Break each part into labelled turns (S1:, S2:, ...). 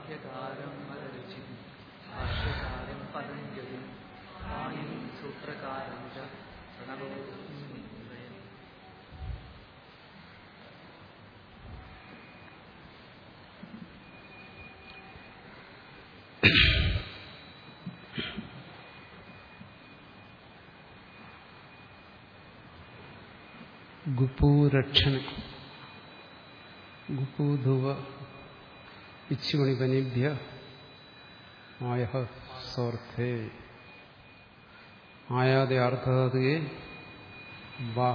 S1: വാക്യകാരം മലരുചി ഭാഷ്യകാരം പതഞ്ജലി പാണിനി സൂത്രകാരം ച പ്രണവോസ്മി ദ്വയം.
S2: ഗുപൂരക്ഷണ ഗുപൂധുവ ഇച്ഛുമണിപനിഭ്യ ആയ സ്വാർത്ഥേ ആയാതെ അർത്ഥേ വാ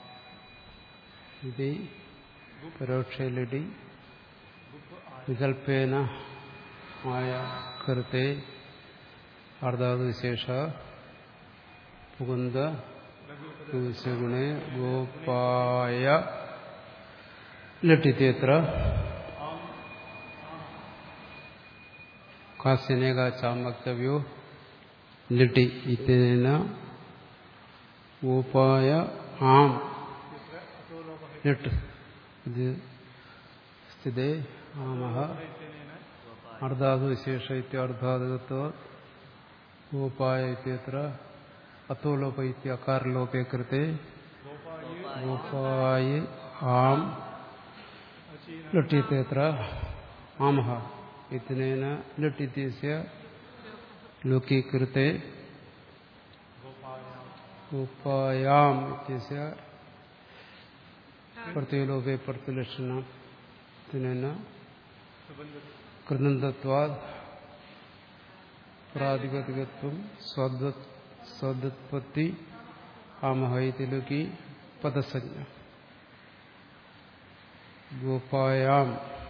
S2: ഇത് പരോക്ഷലടി വികൽപ്പേന ആയ കൃത്തെ അർദ്ധാത് വിശേഷ പുകുന്ദ ഗുണേ ഗോപായ ലട്ടിത്യത്ര കാസ്യനേക ചാമക്തവ്യോ ലിട്ടി ഇത്യന ഗോപായ ആം ലിട്ട് ഇത് സ്ഥിതേ ആമഹ അർദ്ധാതു വിശേഷ ഇത്യർദ്ധാതുകത്വ ഗോപായ ഇത്യത്ര അത്തോലോപ ഇത്യ അകാരലോപേ കൃത്തെ ഗോപായ ആം ലട്ടിത്യത്ര ആമഹ ഇത്യനേന ലട്ടിത്യസ്യ ലോകീകൃത്തെ ഗോപായാം ഇത്യസ്യ പ്രത്യേലോപേ പ്രതിലക്ഷണത്തിനേന കൃതന്തത്വാദ് പ്രാതിപതികത്വം സ്വദ്വത് സ്വദുത്പത്തി ആമഹൈതിലുക്കി പദസഞ്ജ ഗോപായാം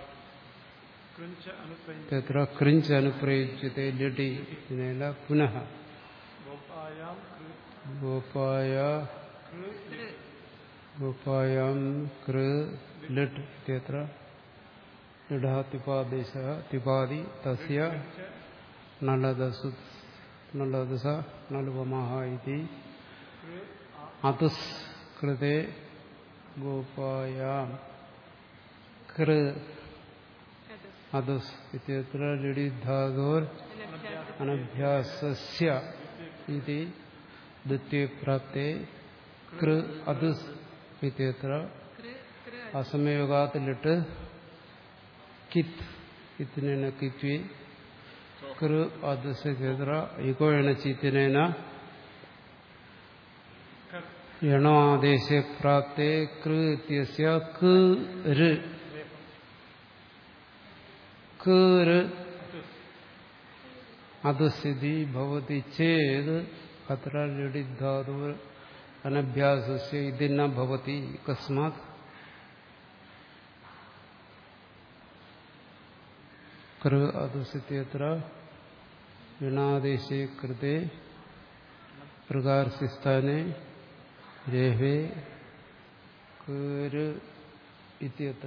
S2: തത്ര ക്രിഞ്ച് അനുപ്രയുജ്യത്തെ ലടി ഇതിനല്ല പുനഃ ഗോപായ ഗോപായാം കൃ ലിട്ട് ഇത്യത്ര ലിഡഃ തിപാദേശ തിപാതി തസ്യ നളദസു നളദസ നളുപമഹ ഇതി അതുസ് കൃതേ ഗോപായാം കൃ അതുസ് ഇത്യത്ര ലിഡിധാതോർ അനഭ്യാസസ്യ ഇതി ദ്വിതീയപ്രാപ്തേ കൃ അതുസ് ഇത്യത്ര അസമയോഗാത്തിലിട്ട് കിത് ഇത്തിനേന കിത്വി കൃ അതുസേത്ര ഇകോയണ ചിത്തിനേന യണോ ആദേശെ പ്രാപ്തേ കൃ ഇത്യസ്യ ക് ര് ക് ര് അതുസ്ഥിതി ഭവതി ചേത് അത്ര ലഡിധാതു അനഭ്യാസസ്യ ഇത് ന ഭവതി കസ്മാത് കൃ അതുസ്ഥിത്യത്ര യണാദേശേ കൃതേ പ്രകാരസ്ഥാനെ രേഹേ കൃ ഇത്യത്ര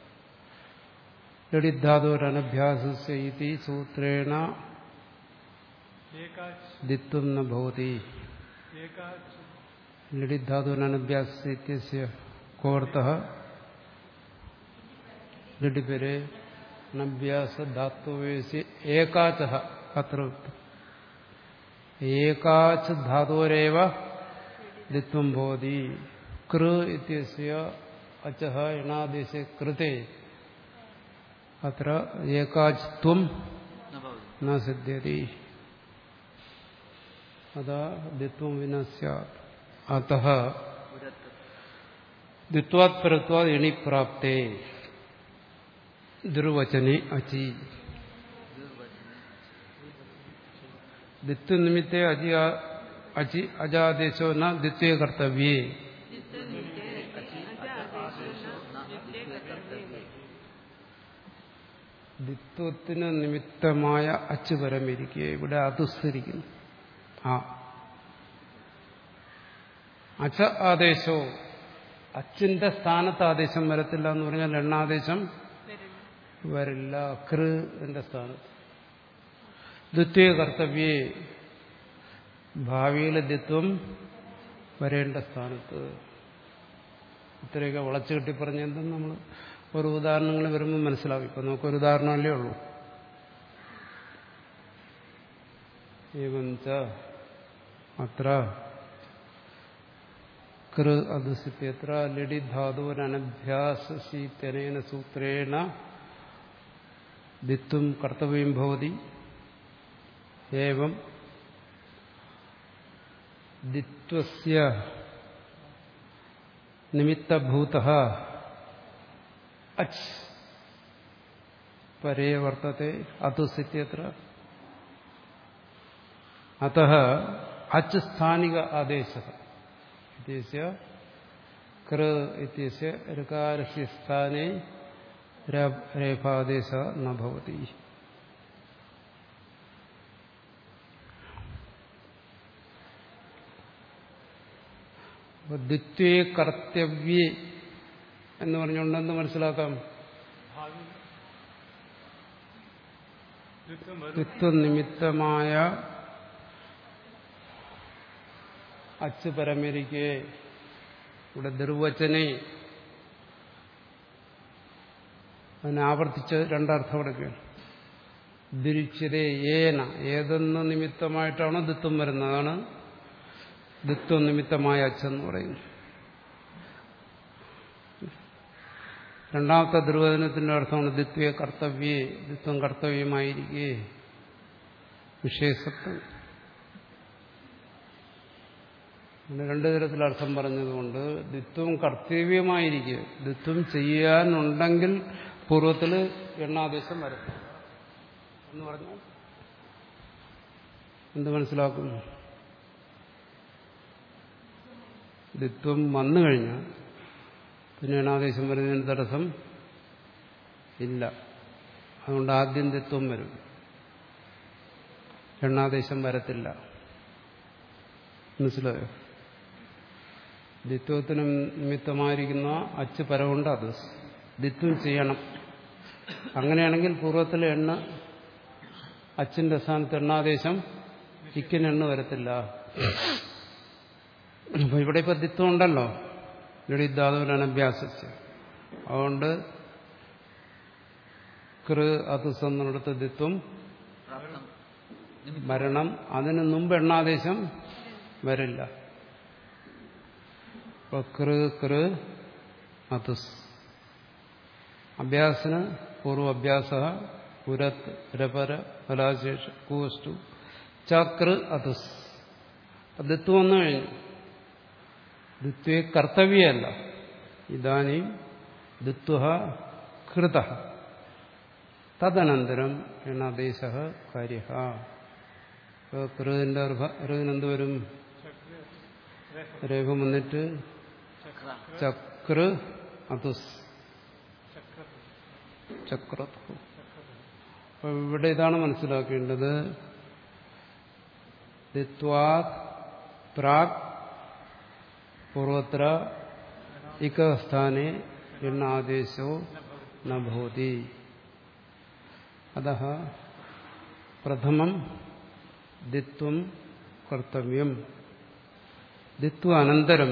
S2: ലഡിധാതോരനഭ്യാസസ്യ ഇതി സൂത്രേണ ദിത്വം ന ഭവതി ലഡിധാതുരനഭ്യാസ ഇത്യസ്യ കോർത്ഥഃ ലഡിപരെ അനഭ്യാസ ധാത്വേസ് ഏകാച അത്ര ഉക്തം ഏകാച്ച് ധാതോരേവ ദിത്വം ഭവതി കൃ ഇത്യസ്യ അച്ചഃ യണാദേശെ കൃതേ അത്ര ഏകാച്ത്വം
S1: न भवति
S2: ന സിദ്ധ്യതി അതാ ദിത്വം വിന സ്യാത് അതഃ
S1: ഉരത്ത്
S2: ദിത്വാത് പരത്വാത് എണി പ്രാപ്തേ ദുർവചനെ അചി ദിത്വ നിമിത്തെ അജി അചി അജാദേശോ ന ദിത്വേ കർത്തവ്യേ ദിത്വത്തിന് നിമിത്തമായ അച്ച് പരമിരിക്കുക ഇവിടെ അതുസ്ഥിരിക്കുന്നു ആ അച്ച ആദേശോ അച്ചിന്റെ സ്ഥാനത്ത് ആദേശം വരത്തില്ല എന്ന് പറഞ്ഞാൽ എണ്ണാദേശം വരില്ല കൃന്റെ സ്ഥാനത്ത് ദ്വിത്വേ കർത്തവ്യേ ഭാവിയിലെ ദ്വിത്വം വരേണ്ട സ്ഥാനത്ത് ഇത്രയൊക്കെ വളച്ചു കെട്ടി പറഞ്ഞെന്തും നമ്മൾ ഒരു ഉദാഹരണങ്ങൾ വരുമ്പോൾ മനസ്സിലാവും ഇപ്പം നമുക്കൊരു ഉദാഹരണമല്ലേ ഉള്ളൂ एवं च अत्र कृ अधुसित्यत्र लिडि धातुरनभ्यासीत्यनेन सूत्रेण दित्वं कर्तव्यं भवति एवं दित्वस्य निमित्तभूतः अच् परे वर्तते अतुसित्यत्र अतः अच् स्थानिक आदेशः इत्यस्य कृ इत्यस्य ऋकारस्य स्थाने रेफादेशः न भवति ദ്വിത്വേ കർത്തവ്യേ എന്ന് പറഞ്ഞുകൊണ്ട് എന്ത് മനസ്സിലാക്കാം ദ്വിത്വനിമിത്തമായ അച്ച് പരമരിക്കെ ഇവിടെ ദുർവചനെ അതിനെ ആവർത്തിച്ച് രണ്ടർത്ഥം എടുക്കുകയാണ് ദിരിച്ചതേ ഏന ഏതെന്ന നിമിത്തമായിട്ടാണോ ദിത്വം വരുന്നത് അതാണ് ദിത്വം നിമിത്തമായ അച്ഛെന്ന് പറയുന്നു രണ്ടാമത്തെ ദുർവചനത്തിന്റെ അർത്ഥമാണ് ദിത്വേ കർത്തവ്യേ ദിത്വം കർത്തവ്യമായിരിക്കേ വിഷയസത്വം രണ്ടു തരത്തിൽ അർത്ഥം പറഞ്ഞതുകൊണ്ട് ദിത്വം കർത്തവ്യമായിരിക്കുക ദിത്വം ചെയ്യാനുണ്ടെങ്കിൽ പൂർവ്വത്തിൽ എണ്ണാദേശം വരും എന്ന് പറഞ്ഞു എന്ത് മനസ്സിലാക്കും ദിത്വം വന്നു കഴിഞ്ഞാൽ പിന്നെ എണ്ണാദേശം വരുന്നതിന് തടസ്സം ഇല്ല അതുകൊണ്ട് ആദ്യം ദിത്വം വരും എണ്ണാദേശം വരത്തില്ല മനസ്സിലായോ ദിത്വത്തിന് നിമിത്തമായിരിക്കുന്ന അച്ച് പരമുണ്ട് അത് ദിത്വം ചെയ്യണം അങ്ങനെയാണെങ്കിൽ പൂർവ്വത്തിലെ എണ്ണ അച്ചിന്റെ സ്ഥാനത്ത് എണ്ണാദേശം ഇക്കിന് എണ്ണ വരത്തില്ല അപ്പൊ ഇവിടെ ഇപ്പൊ ദിത്വം ഉണ്ടല്ലോ ഇവിടെ ധാതുവിനാണ് അഭ്യാസിച്ച് അതുകൊണ്ട് കൃ അതുസ് എന്നിടത്ത് ദിത്വം
S1: പ്രാപ്തം
S2: മരണം അതിന് മുമ്പ് എണ്ണാദേശം വരില്ല അപ്പൊ കൃ കൃ അതുസ് അഭ്യാസന് പൂർവ്വഭ്യാസ പുരത് രപര ഫലാശേഷ കൂസ്റ്റു ചക്ര അതുസ് ദിത്വം വന്നു കഴിഞ്ഞു ദിത്വേ കർത്തവ്യമല്ല ഇതാനും ദിത്വ കൃത തദനന്തരം എണ്ണാദേശ കാര്യ കൃതിന്റെ ഋതിനെന്ത് വരും രേഖം വന്നിട്ട്
S1: ചക്ര
S2: ചക്ര അതുസ് ചക്ര അപ്പൊ ഇവിടെ ഇതാണ് മനസ്സിലാക്കേണ്ടത് ദിത്വാത് പ്രാക് പൂർവത്ര ഇക്കസ്ഥാനെ എണ്ണാദേശോ നഭൂതി അത പ്രഥമം ദിത്വം കർത്തവ്യം ദിത്വാനന്തരം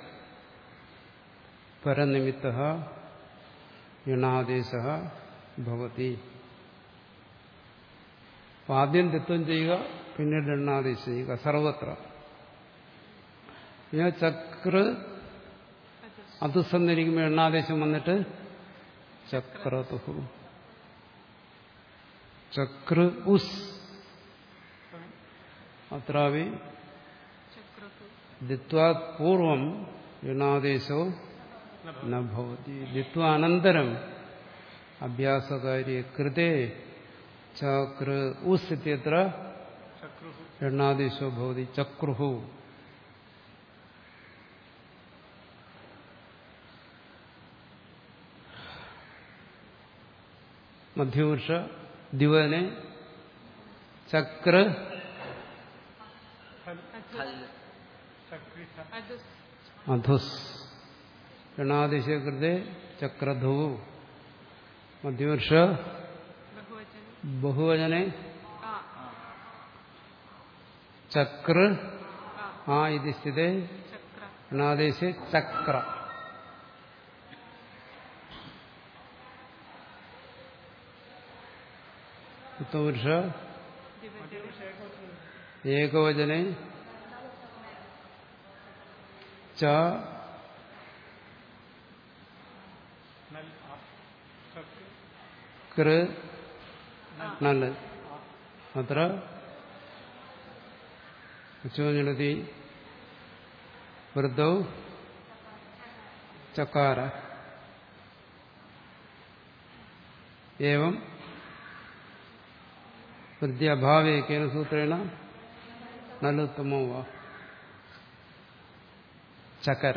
S2: പരനിമിത്ത എണ്ണാദേശ ഭവതി അപ്പൊ ആദ്യം ദിത്വം ചെയ്യുക പിന്നീട് എണ്ണാദേശം ചെയ്യുക സർവത്ര ഞാൻ ചക്ര അതുസന്നിരിക്കുമ്പോൾ എണ്ണാദേശം വന്നിട്ട് ചക്രതുഹു ചക്ര ഉസ് അത്രാവി ദിത്വാത് പൂർവം എണ്ണാദേശോ നഭവതി ദിത്വാനന്തരം അഭ്യാസകാര്യ കൃതേ ചക്ര ഉസ് ഇത്യത്ര എണ്ണാദേശോ ഭവതി ചക്രുഹു മധ്യപുരുഷ ദിവനെ ചക്ര
S1: ഫൽ
S2: അധുസ് ഗണാദിശ കൃതെ ചക്രധു മധ്യപുരുഷ ബഹുവചനെ ചക്ര ആ ഇത് സ്ഥിതേ ഗണാദേശെ ചക്ര ഉത്തമപുരുഷ ഏകവചനെ ച
S3: നൽ ആ സക്ക്
S2: കൃ നല് അത്ര ഉച്ചഞ്ഞെടുത്തി വൃദ്ധൗ ചക്കാര ഏവം വൃദ്ധ്യഭാവേ കേന സൂത്രേണ നലുത്തമോ വാ ചക്കര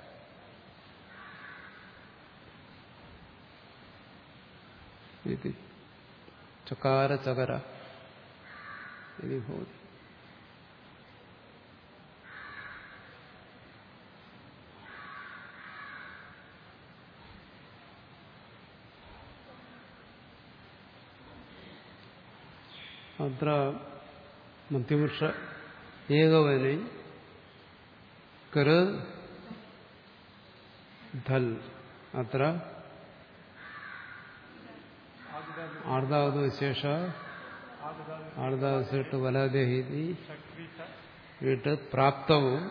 S2: इति चकार चकर इति भवति अत्र मध्यपुरुष एकवने कर धल अत्र
S3: ആദിതാദി
S2: ആർദാവത് വിശേഷ
S3: ആദിതാദി
S2: ആർദാവസിട്ട് വലദേഹീതി
S3: ശക്തി ച
S2: വീട്ട് പ്രാപ്തവും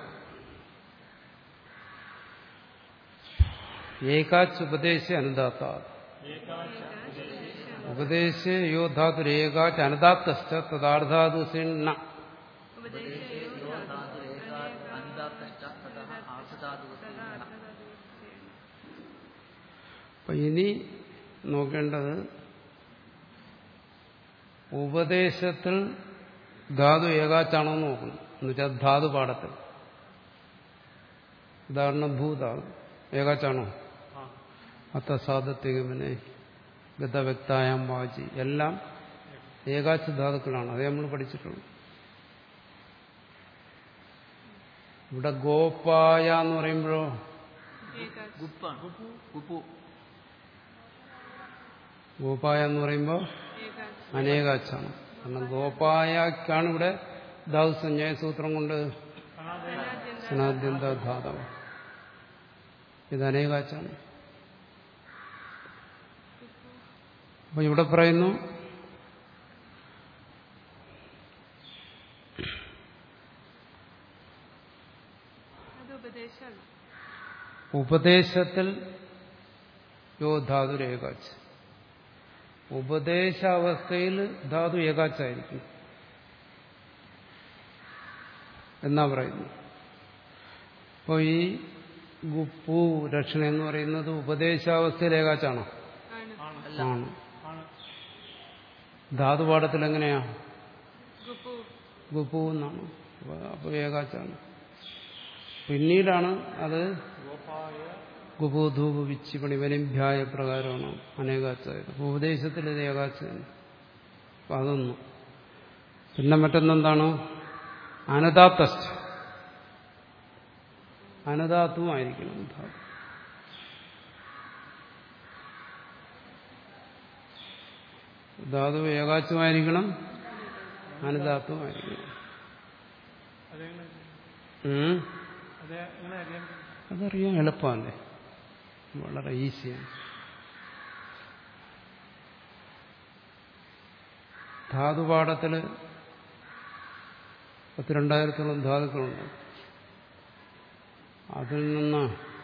S2: ഏകാച്ചുപദേശ അനുദാത്ത
S3: ഏകാശ
S2: ഉപദേശ യോ ധാതുരേകാച്ച് അനുദാത്തശ്ച തദാർദ്ധാതുസിന്ന
S1: അനുദാത്തശ്ച തതഃ ആർദ്ധധാതുവസ്തുന
S2: അപ്പൊ ഇനി നോക്കേണ്ടത് ഉപദേശത്തിൽ ധാതു ഏകാച്ചാണോ എന്ന് നോക്കണം എന്നുവെച്ചാൽ ധാതു പാഠത്തിൽ ഉദാഹരണം ഭൂധാതു ഏകാച്ചാണോ
S3: ആ
S2: അത്തസാധത്വഗമനെ ഗതവ്യക്തായാം വാചി എല്ലാം ഏകാച്ച ധാതുക്കളാണ് അതേ നമ്മൾ പഠിച്ചിട്ടുള്ളൂ ഇവിടെ ഗോപായ എന്ന് പറയുമ്പോഴോ
S1: ഗുപ്പാണ് ഗുപ്പു
S2: ഗോപായ എന്ന് പറയുമ്പോൾ അനേകാച്ചാണ് കാരണം ഗോപായക്കാണ് ഇവിടെ ധാതു സഞ്ജയ സൂത്രം കൊണ്ട് സനാദ്യന്ത ധാതവ ഇത് അനേകാച്ചാണ് അപ്പൊ ഇവിടെ പറയുന്നു
S4: അത് ഉപദേശമാണ്
S2: ഉപദേശത്തിൽ യോ ധാതു ഏകാച്ച് ഉപദേശാവസ്ഥയിൽ ധാതു ഏകാച്ചായിരിക്കും എന്നാ പറയുന്നു അപ്പോൾ ഈ ഗുപ്പു രക്ഷണ എന്ന് പറയുന്നത് ഉപദേശാവസ്ഥയിൽ ഏകാച്ചാണോ
S4: ആണ്
S3: ആണ്
S1: അല്ല
S2: ആണ്
S3: ആണ്
S2: ധാതുപാഠത്തിൽ എങ്ങനെയാ
S4: ഗുപ്പു
S2: ഗുപ്പു എന്നാണ് അപ്പോൾ ഏകാച്ചാണ് പിന്നീടാണ് അത്
S3: ഗോപായ
S2: ഗുബോധൂപ വിച്ചിപണി വനിഭ്യായ പ്രകാരമാണ് അനേകാച്ചായത് അപ്പോൾ ഉപദേശത്തിൽ ഇത് ഏകാച്ചാണ് അപ്പം അതൊന്നും പിന്നെ മറ്റൊന്നെന്താണ് അനദാത്തസ്ഥ അനദാത്വമായിരിക്കണം ധാതു ധാതു ഏകാച്ചമായിരിക്കണം അനദാത്വമായിരിക്കണം
S3: അതെങ്ങനെ
S2: ഉം.
S3: അതെ എങ്ങനെ അറിയാൻ
S2: അതറിയാൻ എളുപ്പമല്ലേ വളരെ ഈസിയാണ് ധാതുപാഠത്തിൽ പത്തിരണ്ടായിരത്തോളം ധാതുക്കളുണ്ട് അതിൽ നിന്ന്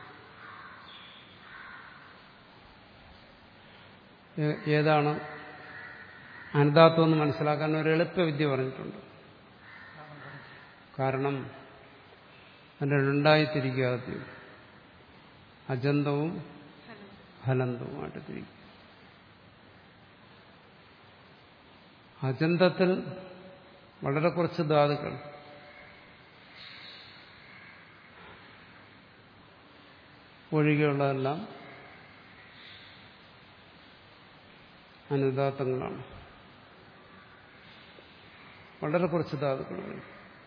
S2: ഏ- ഏതാണ് അനദാത്വം എന്ന് മനസ്സിലാക്കാൻ ഒരു എളുപ്പവിദ്യ പറഞ്ഞിട്ടുണ്ട് കാരണം അതിൻ്റെ രണ്ടായി തിരിക്കുക ആദ്യം അജന്തവും ഹലന്തവുമായിട്ട് തിരിക്കും അജന്തത്തിൽ വളരെ കുറച്ച് ധാതുക്കൾ ഒഴികെയുള്ളതെല്ലാം അനുദാത്തങ്ങളാണ് വളരെ കുറച്ച് ധാതുക്കളാണ്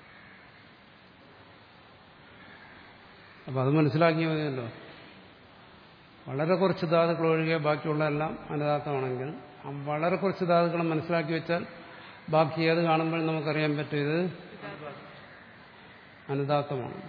S2: അപ്പം അത് മനസ്സിലാക്കിയാൽ മതിയല്ലോ വളരെ കുറച്ച് ധാതുക്കൾ ഒഴികെ ബാക്കിയുള്ളതെല്ലാം അനുദാത്തമാണെങ്കിൽ ആ വളരെ കുറച്ച് ധാതുക്കൾ മനസ്സിലാക്കി വെച്ചാൽ ബാക്കി ഏത് കാണുമ്പോൾ നമുക്കറിയാൻ പറ്റും ഇത് അനുദാത്തമാണ്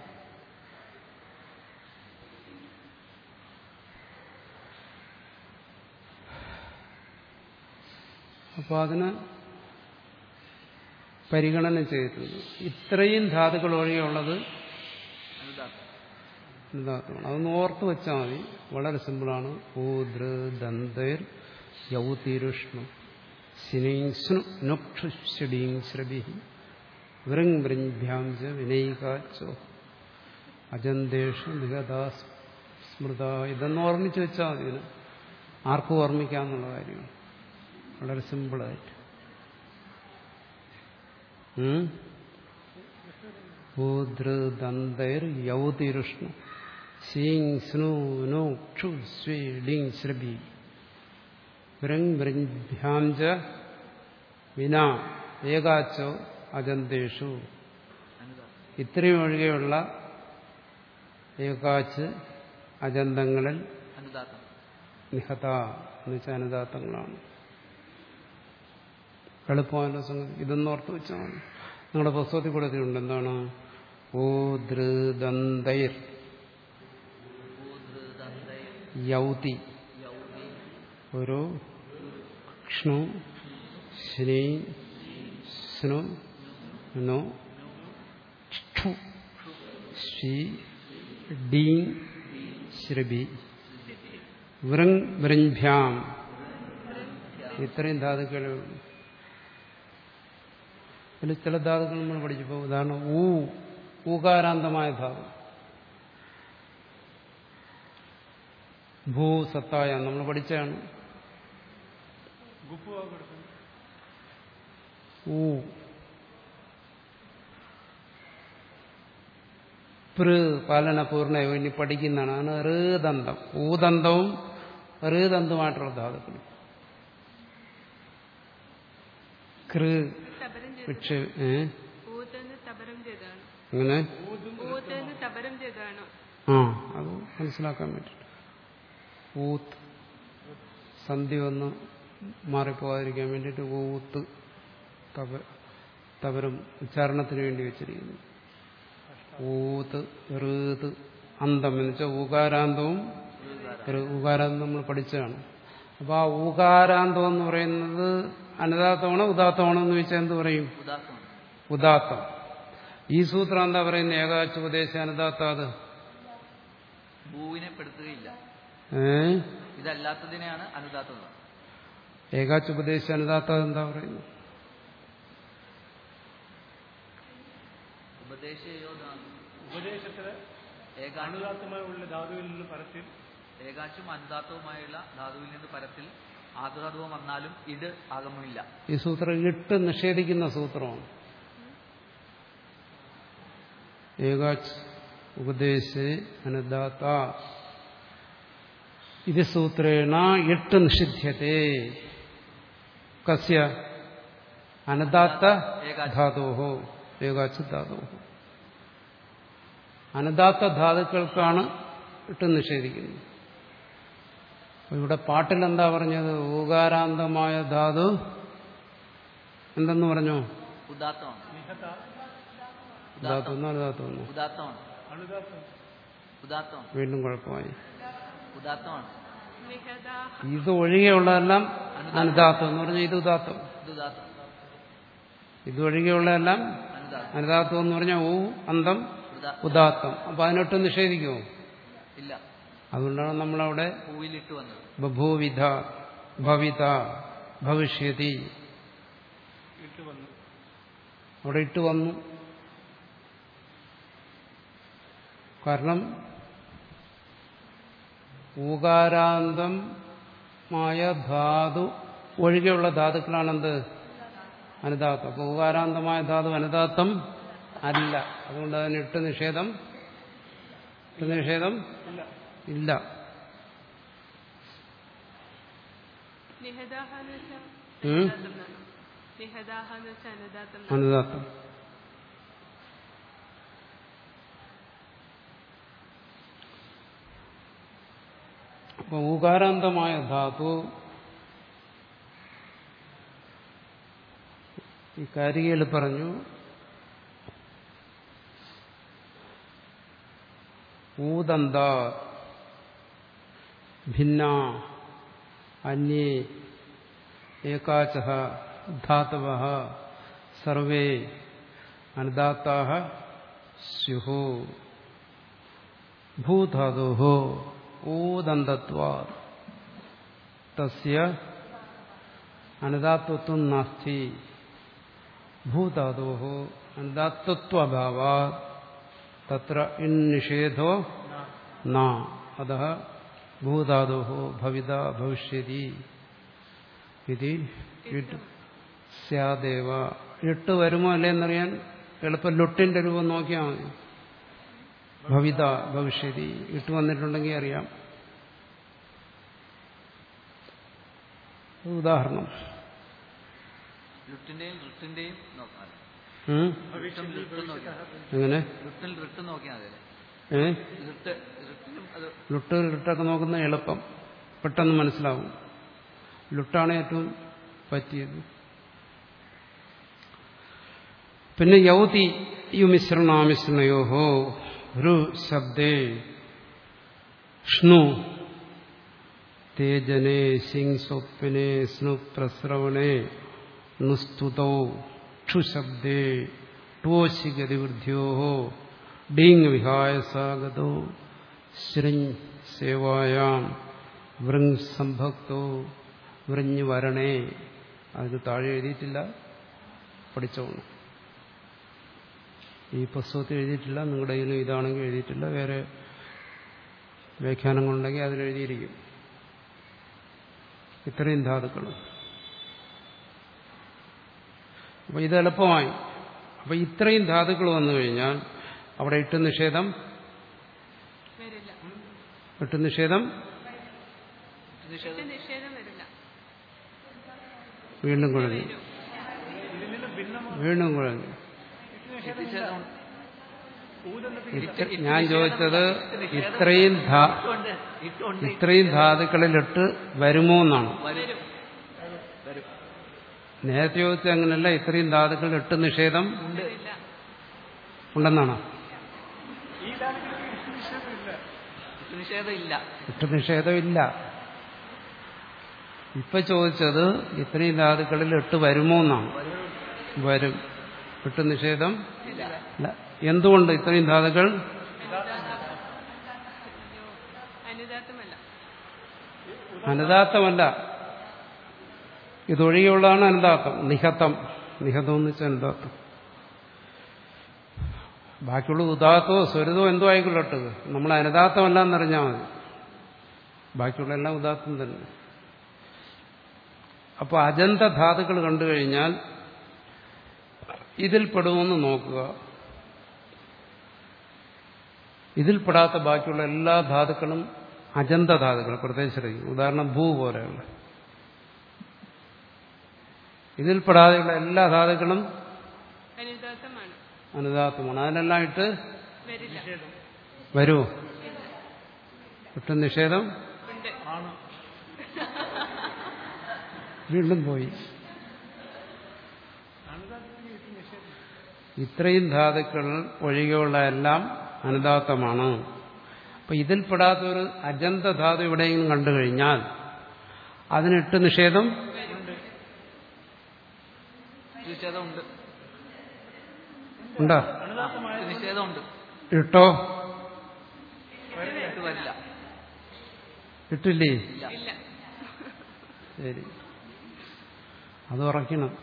S2: അപ്പോൾ അതിന് പരിഗണന ചെയ്തിട്ടുണ്ട് ഇത്രയും ധാതുക്കൾ ഒഴികെയുള്ളത്
S1: അനുദാത്തം
S2: അനുദാത്തമാണ് അതൊന്ന് ഓർത്ത് വെച്ചാൽ മതി വളരെ സിമ്പിളാണ് ഊദ്ര ദന്തൈർ യൗതിരുഷ്ണു ശിനീങ്സ്നു നുക്ഷുഷഡീങ് ശ്രബി വൃങ് വൃഞ്ഭ്യാം ച വിനയികാച്ചോ അജന്തേഷു നിഗതാ സ്മൃത ഇതൊന്ന് ഓർമ്മിച്ച് വെച്ചാൽ മതി ഇതിന് ആർക്കും ഓർമ്മിക്കാമെന്നുള്ള കാര്യമാണ് വളരെ സിമ്പിളായിട്ട് ഊദ്രദന്തൈർ യൗതിരുഷ്ണു ശീങ് സ്നു നു ക്ഷു സ്വി ഡിങ് ശ്രബി വൃങ് വൃഞ്ഭ്യാം ച വിന ഏകാച്ചോ അജന്തേഷു
S1: അനുദാത്തം
S2: ഇത്രയും ഒഴികെയുള്ള ഏകാച്ച് അജന്തങ്ങളിൽ
S1: അനുദാത്തം
S2: നിഹത എന്ന് വെച്ചാൽ അനുദാത്തങ്ങളാണ് എളുപ്പമല്ല സംഗതി ഇതൊന്നും ഓർത്ത് വെച്ചാൽ മതി നിങ്ങളുടെ പുസ്തകത്തിൽ കൊടുത്തിട്ടുണ്ട് എന്താണ് ഓ ധൃദന്തൈർ
S1: ഊദ്രദന്തൈർ
S2: യൗതി
S1: യൗതി
S2: ഒരു ക്ഷ്ണു ശ്രീ സ്നു നോ ക്ഷു ശ്രീ ഡീ ശ്രബി വൃങ് വൃഞ്ഭ്യാം ഇത്രയും ധാതുക്കളേ ഉള്ളൂ അതിൽ ചില ധാതുക്കൾ നമ്മൾ പഠിച്ചപ്പോൾ ഉദാഹരണം ഊ ഊകാരാന്തമായ ധാതു ഭൂ സത്തായ നമ്മൾ പഠിച്ചാണ്
S3: ഗുപ്പു ആ കൊടുക്കുന്നു
S2: ഊ പൃ പാലന പൂർണ്ണ ഇനി പഠിക്കുന്നതാണ് ആണ് ഋദന്തം ഊദന്തവും ഋദന്തമായിട്ടുള്ള ധാതുക്കൾ കൃ
S4: തബരം ചെയ്ത്
S2: പക്ഷെ ഏ
S4: ഊതെന്ന് തബരം ചെയ്താണ്
S2: അങ്ങനെ
S4: ഊതെന്ന് തബരം ചെയ്താണ്
S2: ആ അത് മനസ്സിലാക്കാൻ പറ്റും ഊത്ത് സന്ധി ഒന്ന് മാറിപ്പോകാതിരിക്കാൻ വേണ്ടിയിട്ട് ഊത്ത് തപ തപരം ഉച്ചാരണത്തിന് വേണ്ടി വെച്ചിരിക്കുന്നു ഊത്ത് ഋത് അന്തം എന്ന് വെച്ചാൽ ഊകാരാന്തവും ഋ- ഊകാരാന്തം നമ്മൾ പഠിച്ചതാണ് അപ്പോൾ ആ ഊകാരാന്തം എന്ന് പറയുന്നത് അനുദാത്തമാണോ ഉദാത്തമാണോ എന്ന് ചോദിച്ചാൽ എന്ത് പറയും
S1: ഉദാത്തമാണ്
S2: ഉദാത്തം ഈ സൂത്രം എന്താ പറയുന്നത് ഏകാച്ച ഉപദേശ അനുദാത്താത്
S1: ഭൂവിനെ പെടുത്തുകയില്ല
S2: ഏ
S1: ഇതല്ലാത്തതിനെയാണ് അനുദാത്തം
S2: ഏകാച്ച ഉപദേശ അനുദാത്താത് എന്താ പറയുന്നത്
S1: ഉപദേശയോദാനം
S3: ഉപദേശത്തില്
S1: ഏകാച്ചും
S3: അനുദാത്തമായുള്ള ധാതുവിൽ നിന്ന് പരത്തിൽ
S1: ഏകാച്ചും അനുദാത്തവുമായുള്ള ധാതുവിൽ നിന്ന് പരത്തിൽ ആതുധാതുവം വന്നാലും ഇട് ആഗമമില്ല
S2: ഈ സൂത്രം ഇട്ട് നിഷേധിക്കുന്ന സൂത്രമാണ് ഏകാച്ച് ഉപദേശേ അനുദാത്ത ഇത് സൂത്രേണ ഇട്ട് നിഷിധ്യത്തെ കസ്യ അനുദാത്ത ധാതോഹോ ഏകാച്ച് ധാതോഹോ അനുദാത്ത ധാതുക്കൾക്കാണ് ഇട്ട് നിഷേധിക്കുന്നത് അപ്പൊ ഇവിടെ പാട്ടിൽ എന്താ പറഞ്ഞത് ഊകാരാന്തമായ ധാതു എന്തെന്ന് പറഞ്ഞു
S1: ഉദാത്തമാണ്
S3: നിഹത
S2: ധാതു എന്നോ അനുദാത്തു എന്നോ
S1: ഉദാത്തമാണ്
S3: അനുദാത്തം
S1: ഉദാത്തമാണ്
S2: വീണ്ടും കുഴപ്പമായി
S1: ഉദാത്തമാണ്
S4: നിഹതാഹ
S2: ഇത് ഒഴികെയുള്ളതെല്ലാം അനുദാത്തം എന്ന് പറഞ്ഞാൽ ഇത് ഉദാത്തം
S1: ഇത് ഉദാത്തം
S2: ഇത് ഒഴികെയുള്ളതെല്ലാം
S1: അനുദാത്തം
S2: അനുദാത്തം എന്ന് പറഞ്ഞാൽ ഊ അന്തം
S1: ഉദാ
S2: ഉദാത്തം അപ്പൊ അതിനൊട്ടും നിഷേധിക്കുമോ
S1: ഇല്ല
S2: അതുകൊണ്ടാണ് നമ്മളവിടെ
S1: പൂവിലിട്ട് വന്നത്
S2: ബഭൂവിധ ഭവിത ഭവിഷ്യതി
S3: ഇട്ട് വന്നു
S2: അവിടെ ഇട്ട് വന്നു കാരണം ഊകാരാന്തമായ ധാതു ഒഴികെയുള്ള ധാതുക്കളാണെന്ത് അനുദാത്തം അപ്പൊ ഊകാരാന്തമായ ധാതു അനുദാത്തം അല്ല അതുകൊണ്ട് അതിന് ഇട്ട് നിഷേധം ഇട്ട് നിഷേധം ഇല്ല
S4: നിഹതാഹ എന്ന് വെച്ചാൽ
S2: ഉം?
S4: അനുദാത്തം എന്നാണ് നിഹതാഹ എന്ന് വെച്ചാൽ അനുദാത്തം എന്നാണ്.
S2: അനുദാത്തം അപ്പൊ ഊകാരാന്തമായ ധാതു ഈ കാരികയിൽ പറഞ്ഞു ഊദന്ത ഭിന്ന അന്യേ ഏകാച ധാതവ സർവേ അനുദാത്താഹ സ്യുഹു ഭൂധാതോ ഊദന്തത്വാ തസ്യ അനുദാത്വത്വം നാസ്തി ഭൂധാതോ അനുദാത്വത്വഭാവാ തത്ര ഇൻ നിഷേധോ ന അത ഭൂധാതോ ഭവിത ഭവിഷ്യതി ഇത് ഇട്ട് സ്യാദേവ ഇട്ട് വരുമോ അല്ലേ എന്നറിയാൻ എളുപ്പം ലൊട്ടിന്റെ രൂപം നോക്കിയാൽ മതി ഭവിത ഭവിഷ്യതി ഇട്ട് വന്നിട്ടുണ്ടെങ്കിൽ അറിയാം ഉദാഹരണം
S1: ലുട്ടിന്റെയും ഋട്ടിന്റെയും നോക്കാം
S2: ഉം?
S1: ഋട്ടും ഋട്ടും നോക്കിയാൽ
S2: എങ്ങനെ
S1: ഋട്ടിൽ ഋട്ടും നോക്കിയാൽ മതി അല്ലേ
S2: ഏ
S1: ഋട്ട് ഋട്ടിനും അത്
S2: ലുട്ട് ലുട്ടൊക്കെ നോക്കുന്ന എളുപ്പം പെട്ടെന്ന് മനസ്സിലാവും ലുട്ടാണ് ഏറ്റവും പറ്റിയത് പിന്നെ യൗതി യു മിശ്രണാമിശ്രണയോഹോ ഹൃ ശബ്ദേ ഷ്ണു തേജനെ സിംഗ് സ്വപ്നെ സ്നു പ്രസ്രവണേ നുസ്തുതൗ ക്ഷു ശബ്ദേ ടോശി ഗതിവൃദ്ധ്യോ ഡിങ് വിഹായ സാഗതോ ശൃങ് സേവായാം വൃങ് സംഭക്തോ വൃഞ്ഞ് വരണേ അത് താഴെ എഴുതിയിട്ടില്ല പഠിച്ചോണം ഈ പുസ്തകത്തിൽ എഴുതിയിട്ടില്ല നിങ്ങളുടെ കയ്യിലും ഇതാണെങ്കിൽ എഴുതിയിട്ടില്ല വേറെ വ്യാഖ്യാനങ്ങളുണ്ടെങ്കിൽ അതിലെഴുതിയിരിക്കും ഇത്രയും ധാതുക്കൾ അപ്പൊ ഇത് എളുപ്പമായി അപ്പൊ ഇത്രയും ധാതുക്കൾ വന്നു കഴിഞ്ഞാൽ അവിടെ ഇട്ട് നിഷേധം
S4: വരില്ല
S2: ഇട്ട് നിഷേധം
S1: നിഷേധം
S4: ഇത് നിഷേധം വരില്ല
S2: വീണ്ടും കുഴഞ്ഞു
S4: വരും
S2: വീണ്ടും കുഴഞ്ഞു
S1: നിഷേധം
S2: ഇത്ര- ഞാൻ ചോദിച്ചത് ഇത്രയും ധാ
S1: ഇട്ടുണ്ട് ഇട്ടുണ്ട്
S2: ഇത്രയും ധാതുക്കളിലിട്ട് വരുമോ എന്നാണ്
S1: വരും വരും
S2: നേരത്തെ ചോദിച്ചത് അങ്ങനെയല്ല ഇത്രയും ധാതുക്കളിൽ ഇട്ട് നിഷേധം
S4: വരില്ല
S2: ഉണ്ടെന്നാണ്
S1: ഇട്ട് നിഷേധം ഇല്ല
S2: ഇട്ട് നിഷേധമില്ല ഇപ്പൊ ചോദിച്ചത് ഇത്രയും ധാതുക്കളിൽ ഇട്ട് വരുമോ എന്നാണ് വരും ഇട്ട് നിഷേധം
S1: ഇല്ല
S2: ഇല്ല എന്തുകൊണ്ട് ഇത്രയും ധാതുക്കൾ
S4: അനുദാത്തമല്ല
S2: അനുദാത്തമല്ല ഇതൊഴികെയുള്ളതാണ് അനുദാത്തം നിഹത്തം നിഹതം എന്ന് വെച്ചാൽ അനുദാത്തം ബാക്കിയുള്ള ഉദാത്തോ സ്വരിതോ എന്തോ ആയിക്കൊള്ളട്ടെ നമ്മൾ അനുദാത്തമല്ല എന്നറിഞ്ഞാൽ മതി ബാക്കിയുള്ള എല്ലാം ഉദാത്തം തന്നെ അപ്പോൾ അജന്ത ധാതുക്കൾ കണ്ടു കഴിഞ്ഞാൽ ഇതിൽ പെടുമെന്ന് നോക്കുക ഇതിൽപ്പെടാത്ത ബാക്കിയുള്ള എല്ലാ ധാതുക്കളും അജന്ത ധാതുക്കൾ പ്രത്യേകിച്ച് ശ്രദ്ധിക്കും ഉദാഹരണം ഭൂ പോലെയുള്ള ഇതിൽപ്പെടാതെയുള്ള എല്ലാ ധാതുക്കളും
S4: അനുദാത്തമാണ്
S2: അനുദാത്തമാണ് അതിനെല്ലാം ഇട്ട്
S4: വരില്ല
S2: വരുമോ ഇട്ട് നിഷേധം
S4: ഉണ്ട്
S2: വീണ്ടും പോയി ഇത്രയും ധാതുക്കൾ ഒഴികെയുള്ള എല്ലാം അനുദാത്തമാണ് അപ്പൊ ഇതിൽപ്പെടാത്ത ഒരു അജന്ത ധാതു എവിടെയെങ്കിലും കണ്ടു കഴിഞ്ഞാൽ അതിനിട്ട് നിഷേധം
S1: നിഷേധം ഉണ്ട്
S2: ഉണ്ടോ
S1: ഇട്ട് നിഷേധം ഉണ്ട്
S2: ഇട്ടോ
S1: ഇട്ട് വരില്ല
S2: ഇട്ടില്ലേ
S1: ഇല്ല
S4: ഇല്ല
S2: ശരി അത് ഉറക്കണം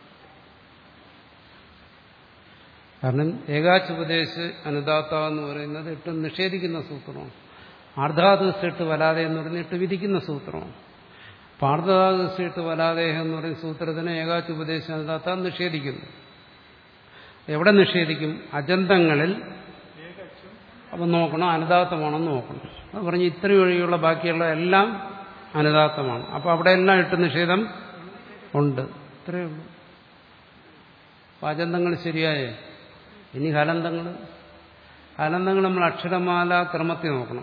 S2: കാരണം ഏകാച്ചുപദേശ് അനുദാത്ത എന്ന് പറയുന്നത് ഇട്ട് നിഷേധിക്കുന്ന സൂത്രമാണ് ആർദ്ധാദിവസിട്ട് വലാതെ എന്ന് പറയുന്നത് ഇട്ട് വിധിക്കുന്ന സൂത്രമാണ് പാർദ്ധാദിവസിട്ട് വലാതെ എന്ന് പറയുന്ന സൂത്രത്തിന് ഏകാച്ചുപദേശ അനുദാത്ത നിഷേധിക്കുന്നു എവിടെ നിഷേധിക്കും അജന്തങ്ങളിൽ അപ്പം നോക്കണം അനുദാത്തമാണെന്ന് നോക്കണം അത് പറഞ്ഞ് ഇത്രയും ഒഴികെയുള്ള ബാക്കിയുള്ള എല്ലാം അനുദാത്തമാണ് അപ്പോൾ അവിടെ എല്ലാം ഇട്ട് നിഷേധം ഉണ്ട് ഇത്രയേ ഉള്ളൂ വാചന്തങ്ങൾ ശരിയായേ ഇനി ഹലന്തങ്ങൾ ഹലന്തങ്ങൾ നമ്മൾ അക്ഷരമാല ക്രമത്തിൽ നോക്കണം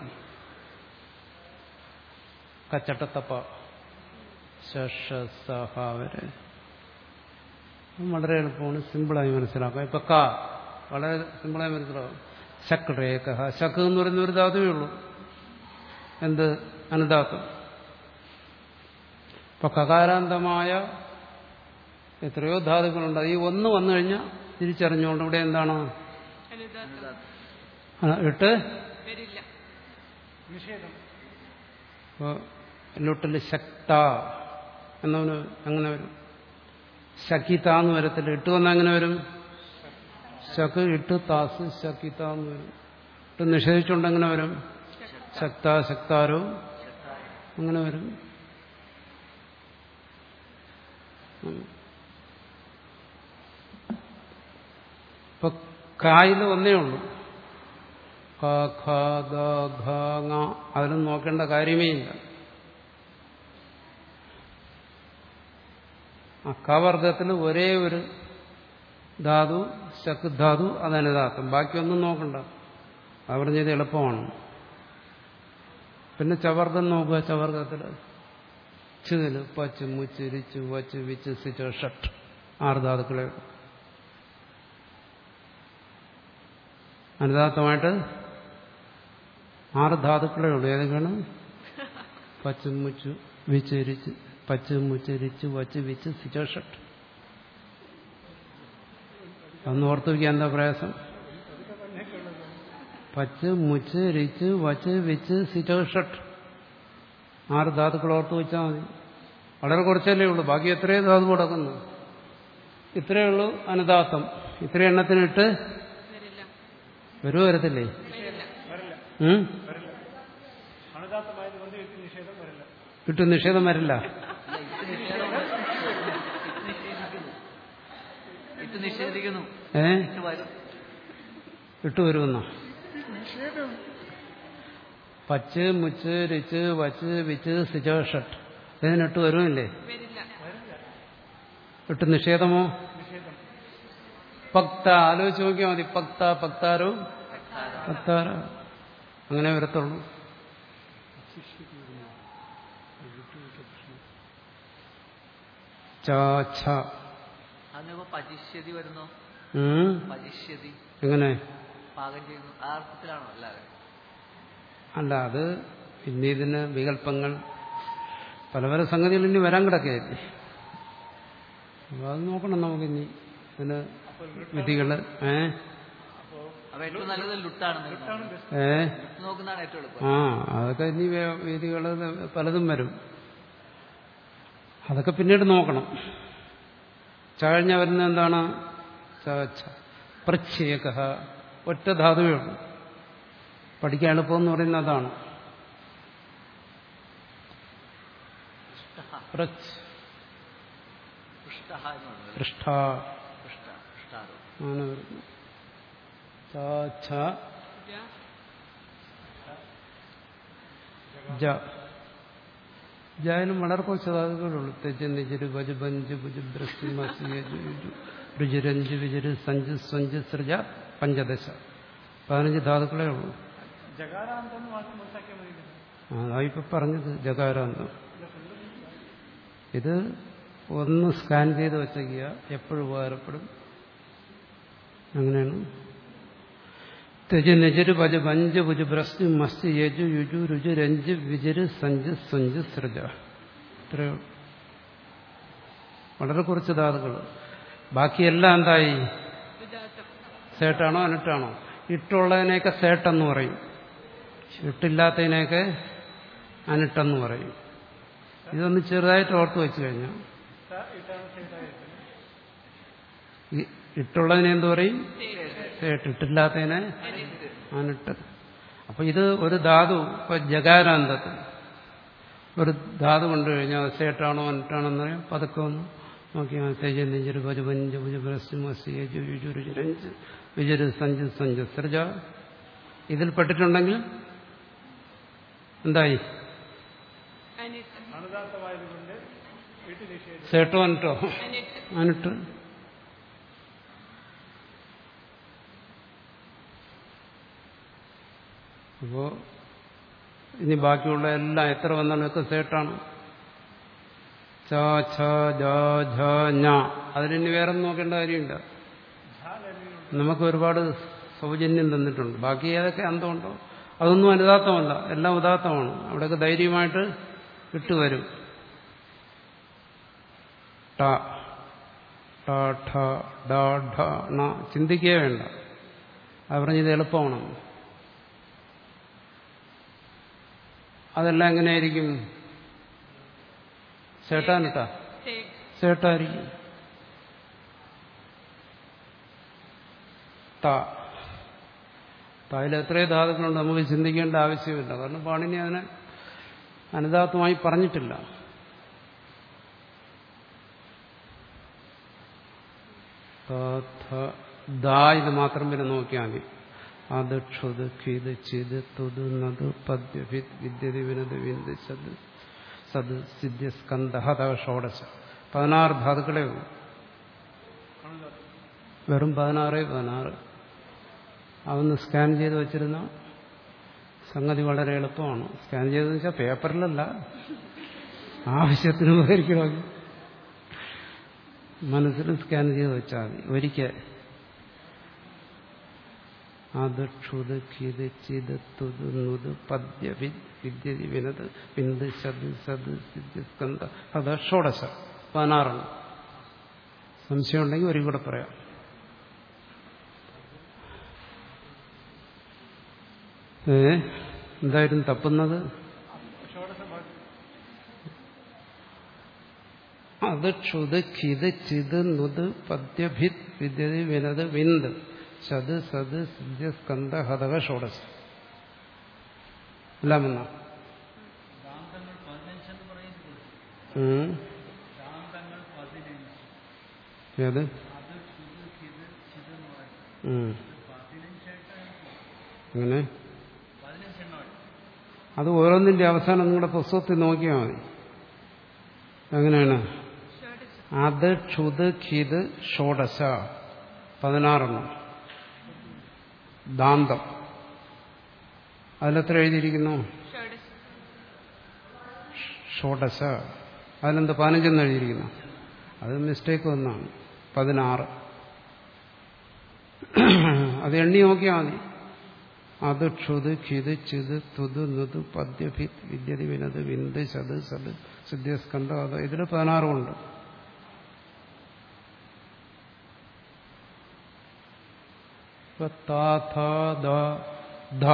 S2: കച്ചട്ടത്തപ്പ ശഷ സഹ വരെ അത് വളരെ എളുപ്പമാണ് സിമ്പിളായി മനസ്സിലാക്കാം ഇപ്പൊ ക വളരെ സിമ്പിളായി മനസ്സിലാക്കാം ശക് രേഖ ശക്ക് എന്ന് പറയുന്ന ഒരു ധാതുവേ ഉള്ളൂ എന്ത് അനുദാത്തം ഇപ്പൊ കകാരാന്തമായ എത്രയോ ധാതുക്കളുണ്ട് ഈ ഒന്ന് വന്നു കഴിഞ്ഞാൽ തിരിച്ചറിഞ്ഞുകൊണ്ട് ഇവിടെ എന്താണ്
S4: അനുദാത്തം
S2: ആ, എട്ട്
S4: വരില്ല
S3: നിഷേധം
S2: അപ്പോൾ ലുട്ടിൽ ശക്ത എന്നവന് അങ്ങനെ വരും ശക്കിത എന്ന് വരത്തില്ല ഇട്ട് വന്നാൽ എങ്ങനെ വരും ശക്ക് ഇട്ട് താസ് ശക്കിത എന്ന് വരും ഇട്ട് നിഷേധിച്ചുകൊണ്ട് എങ്ങനെ വരും ശക്ത ശക്താരോ അങ്ങനെ വരും ഉം. ഇപ്പൊ കായിൽ ഒന്നേ ഉള്ളൂ ക ഖ ഗ ഘ ങ അതിലൊന്നും നോക്കേണ്ട കാര്യമേ ഇല്ല ആ കവർഗത്തിൽ ഒരേ ഒരു ധാതു ശക് ധാതു അതനുദാത്തം ബാക്കിയൊന്നും നോക്കണ്ട അത് പറഞ്ഞത് എളുപ്പമാണ് പിന്നെ ചവർഗം നോക്കുക ചവർഗത്തിൽ ചില് പച്ച് മുച്ച് രിച്ച് വച്ച് വിച്ച് സിച്ച് ഷട്ട് ആറ് ധാതുക്കളെ അനുദാത്തമായിട്ട് ആറ് ധാതുക്കളേ ഉള്ളൂ ഏതൊക്കെയാണ് പച്ച് മുച്ച് വിച്ചരിച്ച് പച്ച് മുച്ചരിച്ച് വച്ച് വിച്ച് സിച്ച് ഷട്ട് ഒന്ന് ഓർത്തു വയ്ക്കാൻ എന്താ പ്രയാസം പച്ച് മുച്ച് രിച്ച് വച്ച് വിച്ച് സിറ്റ് ഷട്ട് ആറ് ധാതുക്കൾ ഓർത്ത് വെച്ചാൽ മതി വളരെ കുറച്ചല്ലേ ഉള്ളൂ ബാക്കി എത്രയോ ധാതു കിടക്കുന്നു ഇത്രയേ ഉള്ളൂ അനുദാത്തം ഇത്ര എണ്ണത്തിനിട്ട്
S4: വരില്ല
S2: വരുമോ വരത്തില്ലേ
S4: വരില്ല
S2: ഉം?
S3: വരില്ല അണുദാത്തമായതുകൊണ്ട് ഇട്ട് നിഷേധം വരില്ല
S2: ഇട്ട് നിഷേധം വരില്ല
S1: ഇല്ല, ഇത് നിഷേധം ഇത് നിഷേധിക്കുന്നു ഇത് നിഷേധിക്കുന്നു
S2: ഏ
S1: ഇത് വരും
S2: ഇട്ട് വരുമെന്നോ പച്ച് മുച്ച് രിച്ച് വച്ച് വിച്ച് സിച്ച് ഷട്ട് ഇതിനിട്ട് വരുമില്ലേ
S4: വരില്ല
S2: ഇട്ട് നിഷേധമോ
S3: നിഷേധം
S2: പക്ത ആലോചിച്ച് നോക്കിയാൽ മതി പക്ത പക്താരോ പക്താര അങ്ങനെ വരത്തുള്ളൂ ചാ ഛ.
S1: അതിനിപ്പോ പജിഷ്യതി വരുന്നോ
S2: ഉം.
S1: പജിഷ്യതി
S2: എങ്ങനെ
S1: പാകം ചെയ്യുന്നു ആ അർത്ഥത്തിലാണോ അല്ലാതെ
S2: അല്ല അത് പിന്നെ ഇതിന് വികല്പങ്ങൾ പല പല സംഗതികൾ ഇനി വരാൻ കിടക്കുകയല്ലേ അപ്പോൾ അത് നോക്കണം നമുക്കിനി ഇതിന് വിധികള് ഏ
S1: അപ്പൊ ഏറ്റവും നല്ലത് ലുട്ടാണെന്ന്
S2: ഏ
S1: ലുട്ട് നോക്കുന്നതാണ് ഏറ്റവും എളുപ്പം
S2: ആ അതൊക്കെ ഇനി വിധികൾ പലതും വരും അതൊക്കെ പിന്നീട് നോക്കണം ചാഴ്ഞ്ഞ വരുന്ന എന്താണ് പ്രച്ഛേക ഒറ്റ ധാതുവേ ഉള്ളൂ പഠിക്കാൻ എളുപ്പമെന്ന് പറയുന്നത് അതാണ് പ്രച്ച്
S1: പൃഷ്ട എന്ന് പറയുന്നത്
S2: പൃഷ്ഠ
S1: പൃഷ്ട പൃഷ്ടാരോ
S2: ആണ് വരുന്നത് ച ഛ
S4: ജ
S2: ജ ജായാലും വളരെ കുറച്ച് ധാതുക്കളുള്ളൂ തെജ് നിജര് വജ് ബഞ്ച് ഭുജ് ബ്രസ്റ്റ് മസി യജു യുജു രുചിരഞ്ച് വിജര് സഞ്ച് സ്വഞ്ച് സൃജ പഞ്ചദശ പതിനഞ്ച് ധാതുക്കളേ ഉള്ളൂ
S3: ജകാരാന്തം മാത്രം മനസ്സിലാക്കിയാൽ മതി
S2: അതാ ഇപ്പൊ പറഞ്ഞത് ജകാരാന്തം ഇത് ഒന്ന് സ്കാൻ ചെയ്ത് വെച്ചേക്കുക എപ്പോഴും ഉപകാരപ്പെടും അങ്ങനെയാണ് തെജ് നെജര് ഭജ പഞ്ച് ഭുജ് ബ്രസ്റ്റ് മസ്തി യജു യുജു രുചു രഞ്ച് വിജര് സഞ്ച് സ്വഞ്ച് സൃജ ഇത്രയോ വളരെ കുറച്ച് ധാതുക്കൾ ബാക്കിയെല്ലാം എന്തായി
S4: ഉദാത്തം
S2: സേട്ടാണോ അനിട്ടാണോ ഇട്ടുള്ളതിനെയൊക്കെ സേട്ടെന്ന് പറയും ഇട്ടില്ലാത്തതിനെയൊക്കെ അനിട്ടെന്ന് പറയും ഇതൊന്ന് ചെറുതായിട്ട് ഓർത്ത് വെച്ച് കഴിഞ്ഞാൽ
S3: സ ഇട്ടാണ് സേതായിരിക്കുന്നത്
S2: ഈ ഇട്ടുള്ളതിനെ എന്ത് പറയും സേട്ട് ഇട്ടില്ലാത്തതിനെ അനിട്ട് അപ്പൊ ഇത് ഒരു ധാതു ഇപ്പൊ ജകാരാന്തത്തിൽ ഒരു ധാതു കൊണ്ടു കഴിഞ്ഞാൽ അത് സേട്ടാണോ അനിട്ടാണോ എന്ന് പറയാം പതുക്കെ ഒന്ന് നോക്കിയാൽ തേജ നെഞ്ചൊരു ഭജ പഞ്ച് ഭുജ ബ്രസ്റ്റ് മസി യജു യുജു രുചി രഞ്ച് വിജര് സഞ്ച് സഞ്ച് സൃജ ഇതിൽ പെട്ടിട്ടുണ്ടെങ്കിൽ എന്തായി
S4: അനിട്ട്
S3: അണുദാത്തമായതുകൊണ്ട് ഇട്ട് നിഷേധം
S2: സേട്ടോ അനിട്ടോ
S4: അനിട്ട്
S2: അനിട്ട് അപ്പോ ഇനി ബാക്കിയുള്ള എല്ലാം എത്ര വന്നാലും ഒക്കെ സേട്ടാണ് ച ഛ ജ ഝ ഞ അതിലിനി വേറെ ഒന്നും നോക്കേണ്ട കാര്യമില്ല നമുക്ക് ഒരുപാട് സൗജന്യം തന്നിട്ടുണ്ട് ബാക്കി ഏതൊക്കെ അന്തമുണ്ടോ അതൊന്നും അനുദാത്തമല്ല എല്ലാം ഉദാത്തമാണ് അവിടെയൊക്കെ ധൈര്യമായിട്ട് ഇട്ടുവരും ട ട ഠ ഡ ഢ ണ ചിന്തിക്കുകയേ വേണ്ട അത് പറഞ്ഞത് എളുപ്പമാണ് അതെല്ലാം എങ്ങനെയായിരിക്കും ചേട്ടാനിട്ടാ
S4: സേ
S2: ചേട്ടായിരിക്കും ത തായിൽ എത്രയോ ധാതുക്കളുണ്ട് നമുക്ക് ചിന്തിക്കേണ്ട ആവശ്യമില്ല കാരണം പാണിനി അതിനെ അനുദാത്തമായി പറഞ്ഞിട്ടില്ല ത, ഥ, ദ ഇത് മാത്രം പിന്നെ നോക്കിയാൽ മതി അത് ക്ഷുത് ഖിത് ചിത് തുത് നത് പദ്യ ഭിത് വിദ്യതി വിനത് വിന്ത് സത് സത് സിദ്ധ്യ സ്കന്ധ തവ ഷോഡശ പതിനാറ് ധാതുക്കളേ ഉള്ളൂ വെറും പതിനാറ് പതിനാറ് അതൊന്ന് സ്കാൻ ചെയ്ത് വെച്ചിരുന്ന സംഗതി വളരെ എളുപ്പമാണ് സ്കാൻ ചെയ്തെന്ന് വെച്ചാൽ പേപ്പറിലല്ല ആവശ്യത്തിന് ഉപകരിക്കണമെങ്കിൽ മനസ്സിൽ സ്കാൻ ചെയ്ത് വെച്ചാൽ മതി ഒരിക്കൽ അത് ക്ഷുത് ഖിത് ചിത് തുത് നുത് പദ്യ വിദ് വിദ്യതി വിനത് വിന്ത് ശത് സത് സിദ്ധ്യ സ്കന്ധ അത് ഷോഡശ പതിനാറെണ്ണം സംശയം ഉണ്ടെങ്കിൽ ഒരു കൂടെ പറയാം ഏ എന്തായിരുന്നു തപ്പുന്നത് അത് ക്ഷുത് ഖിത് ചിത് നുത് പദ്യഭിത് വിദ്യതി വിനത് വിന്ത് ശത് സത് സിദ്ധ്യ സ്കന്ധ ഹതക ഷോഡശ എല്ലാം വന്ന
S1: ശാന്തങ്ങൾ പതിനഞ്ചെന്ന് പറയുന്നത് ശാന്തങ്ങൾ പതിനഞ്ച്
S2: ഏത്
S1: അത് ക്ഷുത് ഖിത് ചിതെന്ന് പറയുന്നത്
S2: ഉം.
S1: പതിനഞ്ചായിട്ടാണ്
S2: അങ്ങനെ
S1: പതിനഞ്ചെണ്ണമാണ്
S2: അത് ഓരോന്നിന്റെ അവസാനം നിങ്ങളുടെ പുസ്തകത്തിൽ നോക്കിയാൽ മതി എങ്ങനെയാണ്
S4: ഷോഡശ
S2: അത് ക്ഷുത് ഖിത് ഷോഡശ പതിനാറെണ്ണം ദാന്തം അതിലെത്ര എഴുതിയിരിക്കുന്നു
S4: ഷോഡശ
S2: ഷോഡശ അതിലെന്ത് പതിനഞ്ചെന്ന് എഴുതിയിരിക്കുന്നു അത് മിസ്റ്റേക്ക് വന്നാണ് പതിനാറ് അത് എണ്ണി നോക്കിയാൽ മതി അത് ക്ഷുത് ഖിത് ചിത് തുത് നുത് പദ്യഭിത് വിദ്യതി വിനത് വിന്ത് ശത് സത് സിദ്ധ്യസ്കന്ധ അത് ഇതിൽ പതിനാറുമുണ്ട് ഇപ്പൊ താ, ഥ, ദ, ധ.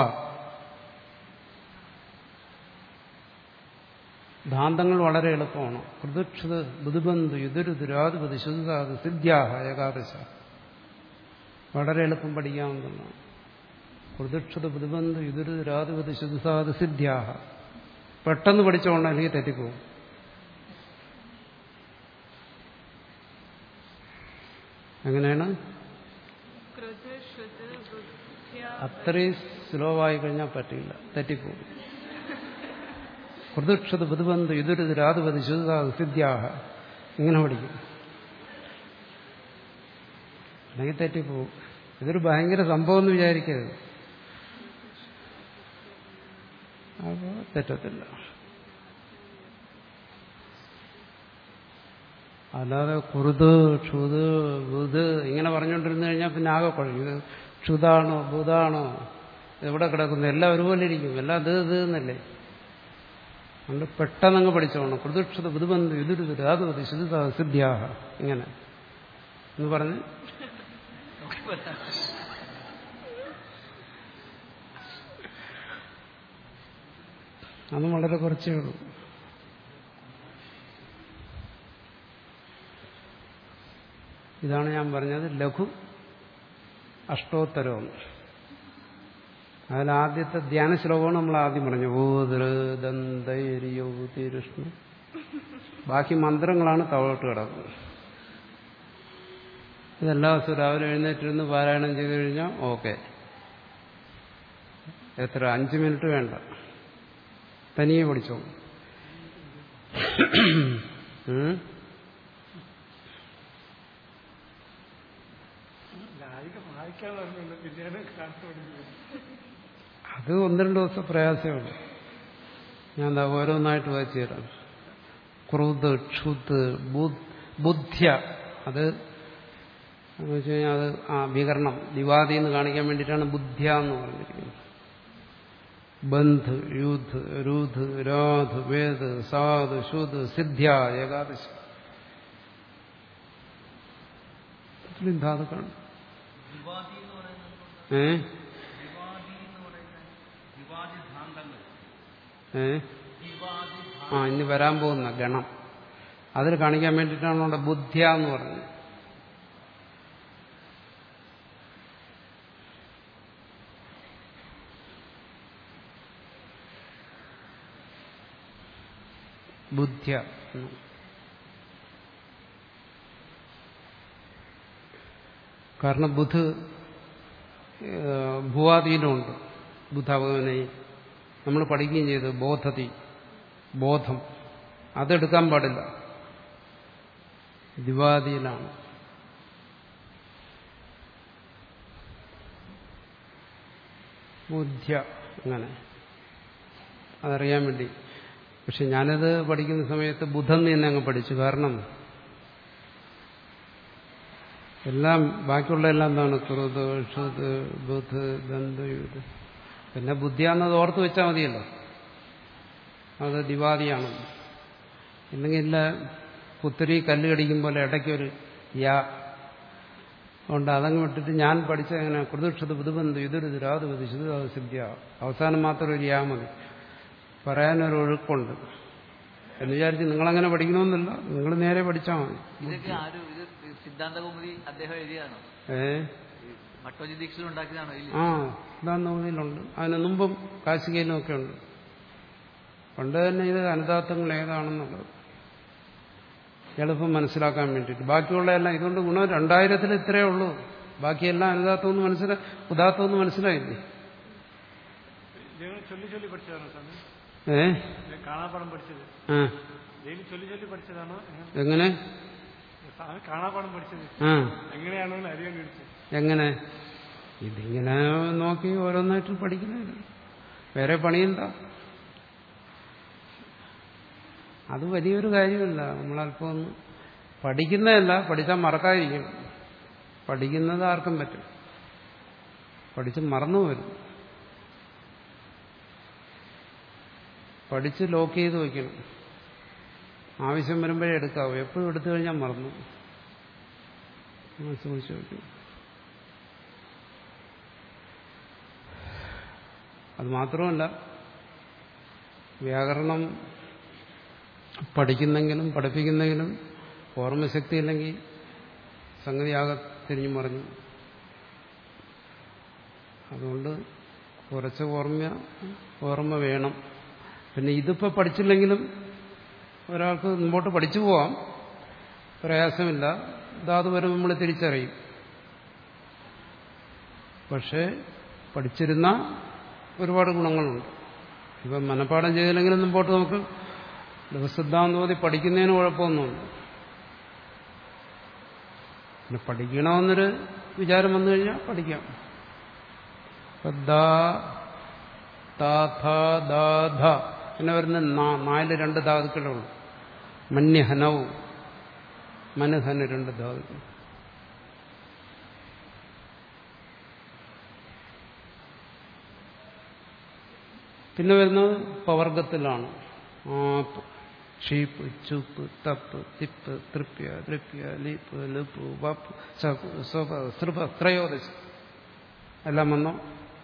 S2: ധാന്തങ്ങൾ വളരെ എളുപ്പമാണ് കൃതുക്ഷത് ബുധുബന്ധു യുദ്ധരുദുരാധിപതി ശുദ്ധാത് സിദ്ധ്യാഹ ഏകാദശ വളരെ എളുപ്പം പഠിക്കാവുന്നതാണ് കൃതുക്ഷത് ബുധുബന്ധു യുദ്ധരുദുരാധിപതി ശുദ്ധാത് സിദ്ധ്യാഹ പെട്ടെന്ന് പഠിച്ചോണ്ട് അല്ലെങ്കിൽ തെറ്റിപ്പോവും എങ്ങനെയാണ്
S4: കൃത് ശ്രുത് ബുദ്ധ്യ
S2: അത്രയും സ്ലോ ആയി കഴിഞ്ഞാൽ പറ്റില്ല തെറ്റിപ്പോകും കൃതുക്ഷത് ബുധുബന്ധു ഇതൊരു രാതുപതി ശുദ്ധാത് സിദ്ധ്യാഹ ഇങ്ങനെ പഠിക്കും അല്ലെങ്കിൽ തെറ്റിപ്പോവും ഇതൊരു ഭയങ്കര സംഭവം എന്ന് വിചാരിക്കരുത് അപ്പോൾ തെറ്റത്തില്ല അല്ലാതെ കുറുത് ക്ഷുത് ബുധ് ഇങ്ങനെ പറഞ്ഞുകൊണ്ടിരുന്നു കഴിഞ്ഞാൽ പിന്നെ ആകെ കുഴയും ഇത് ക്ഷുതാണോ ബുധാണോ എവിടെ കിടക്കുന്നു എല്ലാം ഒരുപോലെ ഇരിക്കും എല്ലാം ഇത് ഇത് എന്നല്ലേ അതുകൊണ്ട് പെട്ടെന്നങ്ങ് പഠിച്ചോണം കൃതുക്ഷത ബുധബന്ധു ഇതുരുത് രാതുപതി ശുദ്ധ സിദ്ധ്യാഹ ഇങ്ങനെ എന്ന് പറഞ്ഞ് അത് വളരെ കുറച്ചേ ഉള്ളൂ ഇതാണ് ഞാൻ പറഞ്ഞത് ലഘു അഷ്ടോത്തരം അതിൽ ആദ്യത്തെ ധ്യാന ശ്ലോകമാണ് നമ്മൾ ആദ്യം പറഞ്ഞു ഊതൃദന്തൈര്യോ തിരുഷ്ണു ബാക്കി മന്ത്രങ്ങളാണ് തവളോട്ട് കിടക്കുന്നത് ഇതെല്ലാ ദിവസവും രാവിലെ എഴുന്നേറ്റിരുന്ന് പാരായണം ചെയ്തു കഴിഞ്ഞാൽ ഓക്കെ എത്ര അഞ്ച് മിനിറ്റ് വേണ്ട തനിയെ പഠിച്ചോ ഉം?
S3: ആദ്യം വായിക്കാൻ പറഞ്ഞുള്ളൂ പിന്നീട് ക്ലാസ് പഠിക്കുന്നത്
S2: അത് ഒന്ന് രണ്ട് ദിവസം പ്രയാസമേ ഉള്ളൂ ഞാൻ എന്താ ഓരോന്നായിട്ട് വായിച്ചു തരാം ക്രുത് ക്ഷുത് ബുദ്- ബുദ്ധ്യ അത് എന്ന് വെച്ച് കഴിഞ്ഞാൽ അത് ആ വികരണം ദിവാദി എന്ന് കാണിക്കാൻ വേണ്ടിയിട്ടാണ് ബുദ്ധ്യ എന്ന് പറഞ്ഞിരിക്കുന്നത് ബന്ധ് യൂധ് രൂധ് രാധ് വേദ് സാധ് ശുദ് സിദ്ധ്യ ഏകാദശി മുസ്ലിം ധാതുക്കൾ
S1: വിവാദി എന്ന് പറയുന്നത്
S2: ഏ
S1: വിവാദി എന്ന് പറയുന്നത് വിവാദി ധാന്തങ്ങൾ
S2: ഏ
S1: വിവാദി
S2: ആ ഇനി വരാൻ പോകുന്ന ഗണം അതിൽ കാണിക്കാൻ വേണ്ടിയിട്ടാണ് അവിടെ ബുദ്ധ്യ എന്ന് പറഞ്ഞത് ബുദ്ധ്യ എന്ന്. കാരണം ബുധ് ഏഹ്, ഭൂവാദീനമുണ്ട് ബുദ്ധാഭഗവനെയും നമ്മൾ പഠിക്കുകയും ചെയ്തു ബോധതി ബോധം അതെടുക്കാൻ പാടില്ല ദിവാദിയിലാണ് ബുദ്ധ്യ അങ്ങനെ അതറിയാൻ വേണ്ടി പക്ഷെ ഞാനത് പഠിക്കുന്ന സമയത്ത് ബുധൻ തന്നെ അങ്ങ് പഠിച്ചു കാരണം എല്ലാം ബാക്കിയുള്ള എല്ലാം എന്താണ് കൃത് ഷുത് ബുധ് ബന്ധുയുത് പിന്നെ ബുദ്ധിയാന്നത് ഓർത്ത് വെച്ചാൽ മതിയല്ലോ അത് ദിവാദിയാണ് ഇല്ലെങ്കിൽ ഇല്ല പുത്തിരി കല്ല് കടിക്കും പോലെ ഇടയ്ക്കൊരു യാ അതുകൊണ്ട് അതങ്ങ് വിട്ടിട്ട് ഞാൻ പഠിച്ച എങ്ങനെ കൃതുക്ഷത് ബുധബന്ധു ഇതൊരു ദുരാത് വിശുദ്ധ സിദ്ധ്യ അവസാനം മാത്രം ഒരു യാ മതി പറയാനൊരു ഒഴുക്കുണ്ട് എന്ന് വിചാരിച്ച് നിങ്ങളങ്ങനെ പഠിക്കണമെന്നില്ല നിങ്ങൾ നേരെ പഠിച്ചാൽ മതി
S1: ഇതൊക്കെ ആരും ഇത് സിദ്ധാന്ത കൗമുദി അദ്ദേഹം എഴുതിയതാണോ
S2: ഏ
S1: ഭട്ടോജി ദീക്ഷിത് ഉണ്ടാക്കിയതാണോ ഇല്ല
S2: ആ സിദ്ധാന്തമതിയിലുണ്ട് അതിന് മുമ്പും കാശികയിലും ഒക്കെ ഉണ്ട് പണ്ട് തന്നെ ഇത് അനുദാത്തങ്ങൾ ഏതാണെന്നുള്ളത് എളുപ്പം മനസ്സിലാക്കാൻ വേണ്ടിയിട്ട് ബാക്കിയുള്ളതെല്ലാം ഇതുകൊണ്ട് ഗുണം രണ്ടായിരത്തിൽ ഇത്രയേ ഉള്ളൂ ബാക്കിയെല്ലാം അനുദാത്തം ഒന്ന് മനസ്സിലാ ഉദാത്തം ഒന്ന് മനസ്സിലായില്ലേ
S3: നിങ്ങൾ ചൊല്ലി ചൊല്ലി പഠിച്ചതാണോ സ്വാമി
S2: ഏ
S3: ഇത് കാണാപ്പാടം പഠിച്ചത്
S2: ആ
S3: ഡെയിലി ചൊല്ലി ചൊല്ലി പഠിച്ചതാണോ എങ്ങനെ
S2: എങ്ങനെ
S3: സ്വാമി കാണാപ്പാടം പഠിച്ചത്
S2: ആ
S3: എങ്ങനെയാണെന്ന് അറിയാൻ ചോദിച്ചത്
S2: എങ്ങനെ ഇതിങ്ങനെ നോക്കി ഓരോന്നായിട്ട് പഠിക്കുന്നില്ല വേറെ പണിയെന്താ അത് വലിയൊരു കാര്യമല്ല നമ്മളല്പം ഒന്ന് പഠിക്കുന്നതല്ല പഠിച്ചാൽ മറക്കാതിരിക്കും പഠിക്കുന്നത് ആർക്കും പറ്റും പഠിച്ച് മറന്നു വരും പഠിച്ച് ലോക്ക് ചെയ്ത് വയ്ക്കണം ആവശ്യം വരുമ്പോഴേ എടുക്കാവൂ എപ്പോഴും എടുത്തു കഴിഞ്ഞാൽ മറന്നു ആ, സൂക്ഷിച്ചു വയ്ക്കണം അത് മാത്രമല്ല വ്യാകരണം പഠിക്കുന്നെങ്കിലും പഠിപ്പിക്കുന്നെങ്കിലും ഓർമ്മശക്തി ഇല്ലെങ്കിൽ സംഗതിയാകെ തിരിഞ്ഞു മറിഞ്ഞു അതുകൊണ്ട് കുറച്ച് ഓർമ്മ ഓർമ്മ വേണം പിന്നെ ഇതിപ്പോൾ പഠിച്ചില്ലെങ്കിലും ഒരാൾക്ക് മുമ്പോട്ട് പഠിച്ചു പോവാം പ്രയാസമില്ല ധാതു വരും നമ്മൾ തിരിച്ചറിയും പക്ഷേ പഠിച്ചിരുന്ന ഒരുപാട് ഗുണങ്ങളുണ്ട് ഇപ്പം മനഃപ്പാഠം ചെയ്തില്ലെങ്കിലും മുമ്പോട്ട് നമുക്ക് ലഘുസിദ്ധാന്തോതി പഠിക്കുന്നതിന് കുഴപ്പമൊന്നുമില്ല പിന്നെ പഠിക്കണമെന്നൊരു വിചാരം വന്നു കഴിഞ്ഞാൽ പഠിക്കാം ഇപ്പൊ ദാ, താ, ഥ, ദാ, ധ. പിന്നെ വരുന്ന നാ- നാല് രണ്ട് ധാതുക്കളേ ഉള്ളൂ മന്യഹനവും മനുഹന് രണ്ട് ധാതുക്കൾ പിന്നെ വരുന്നത് പവർഗത്തിലാണ് ആപ്പ് ഷീപ്പ് ചുപ്പ് തപ്പ് തിപ്പ് തൃപ്യ തൃപ്യ ലീപ്പ് ലിപ്പ് വപ്പ് സപ്പ് സ്വപ സൃപ ത്രയോദശി എല്ലാം വന്നോ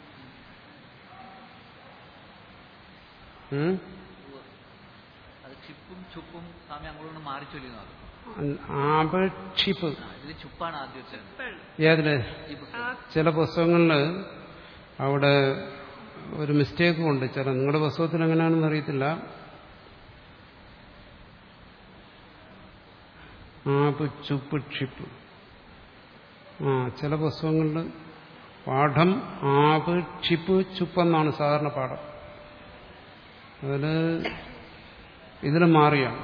S2: ഉം?
S1: അത് ചിപ്പും ചുപ്പും സ്വാമി അങ്ങോട്ട് മാറി ചൊല്ലുന്നത്
S2: ആപ് ക്ഷിപ്പ്
S1: ഇതിൽ ചുപ്പാണ് ആദ്യം വെച്ചത്
S4: പെൾ
S2: ഏതില്
S1: ഈ പുസ്തകം
S2: ചില പുസ്തകങ്ങളിൽ അവിടെ ഒരു മിസ്റ്റേക്കും ഉണ്ട് ചില നിങ്ങളുടെ പുസ്തകത്തിൽ എങ്ങനെയാണെന്ന് അറിയത്തില്ല ആപ്പ് ചുപ്പ് ക്ഷിപ്പ് ആ ചില പുസ്തകങ്ങളിൽ പാഠം ആപ്പ് ക്ഷിപ്പ് ചുപ്പെന്നാണ് സാധാരണ പാഠം അതില് ഇതിൽ മാറിയാണ്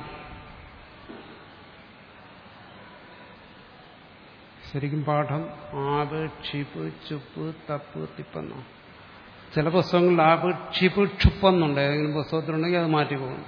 S2: ശരിക്കും പാഠം ആപ് ക്ഷിപ്പ് ചുപ്പ് തപ്പ് തിപ്പെന്നാണ് ചില പുസ്തകങ്ങളിൽ ആപ് ക്ഷിപ്പ് ക്ഷുപ്പെന്നുണ്ട് ഏതെങ്കിലും പുസ്തകത്തിലുണ്ടെങ്കിൽ അത് മാറ്റി പോകുന്നു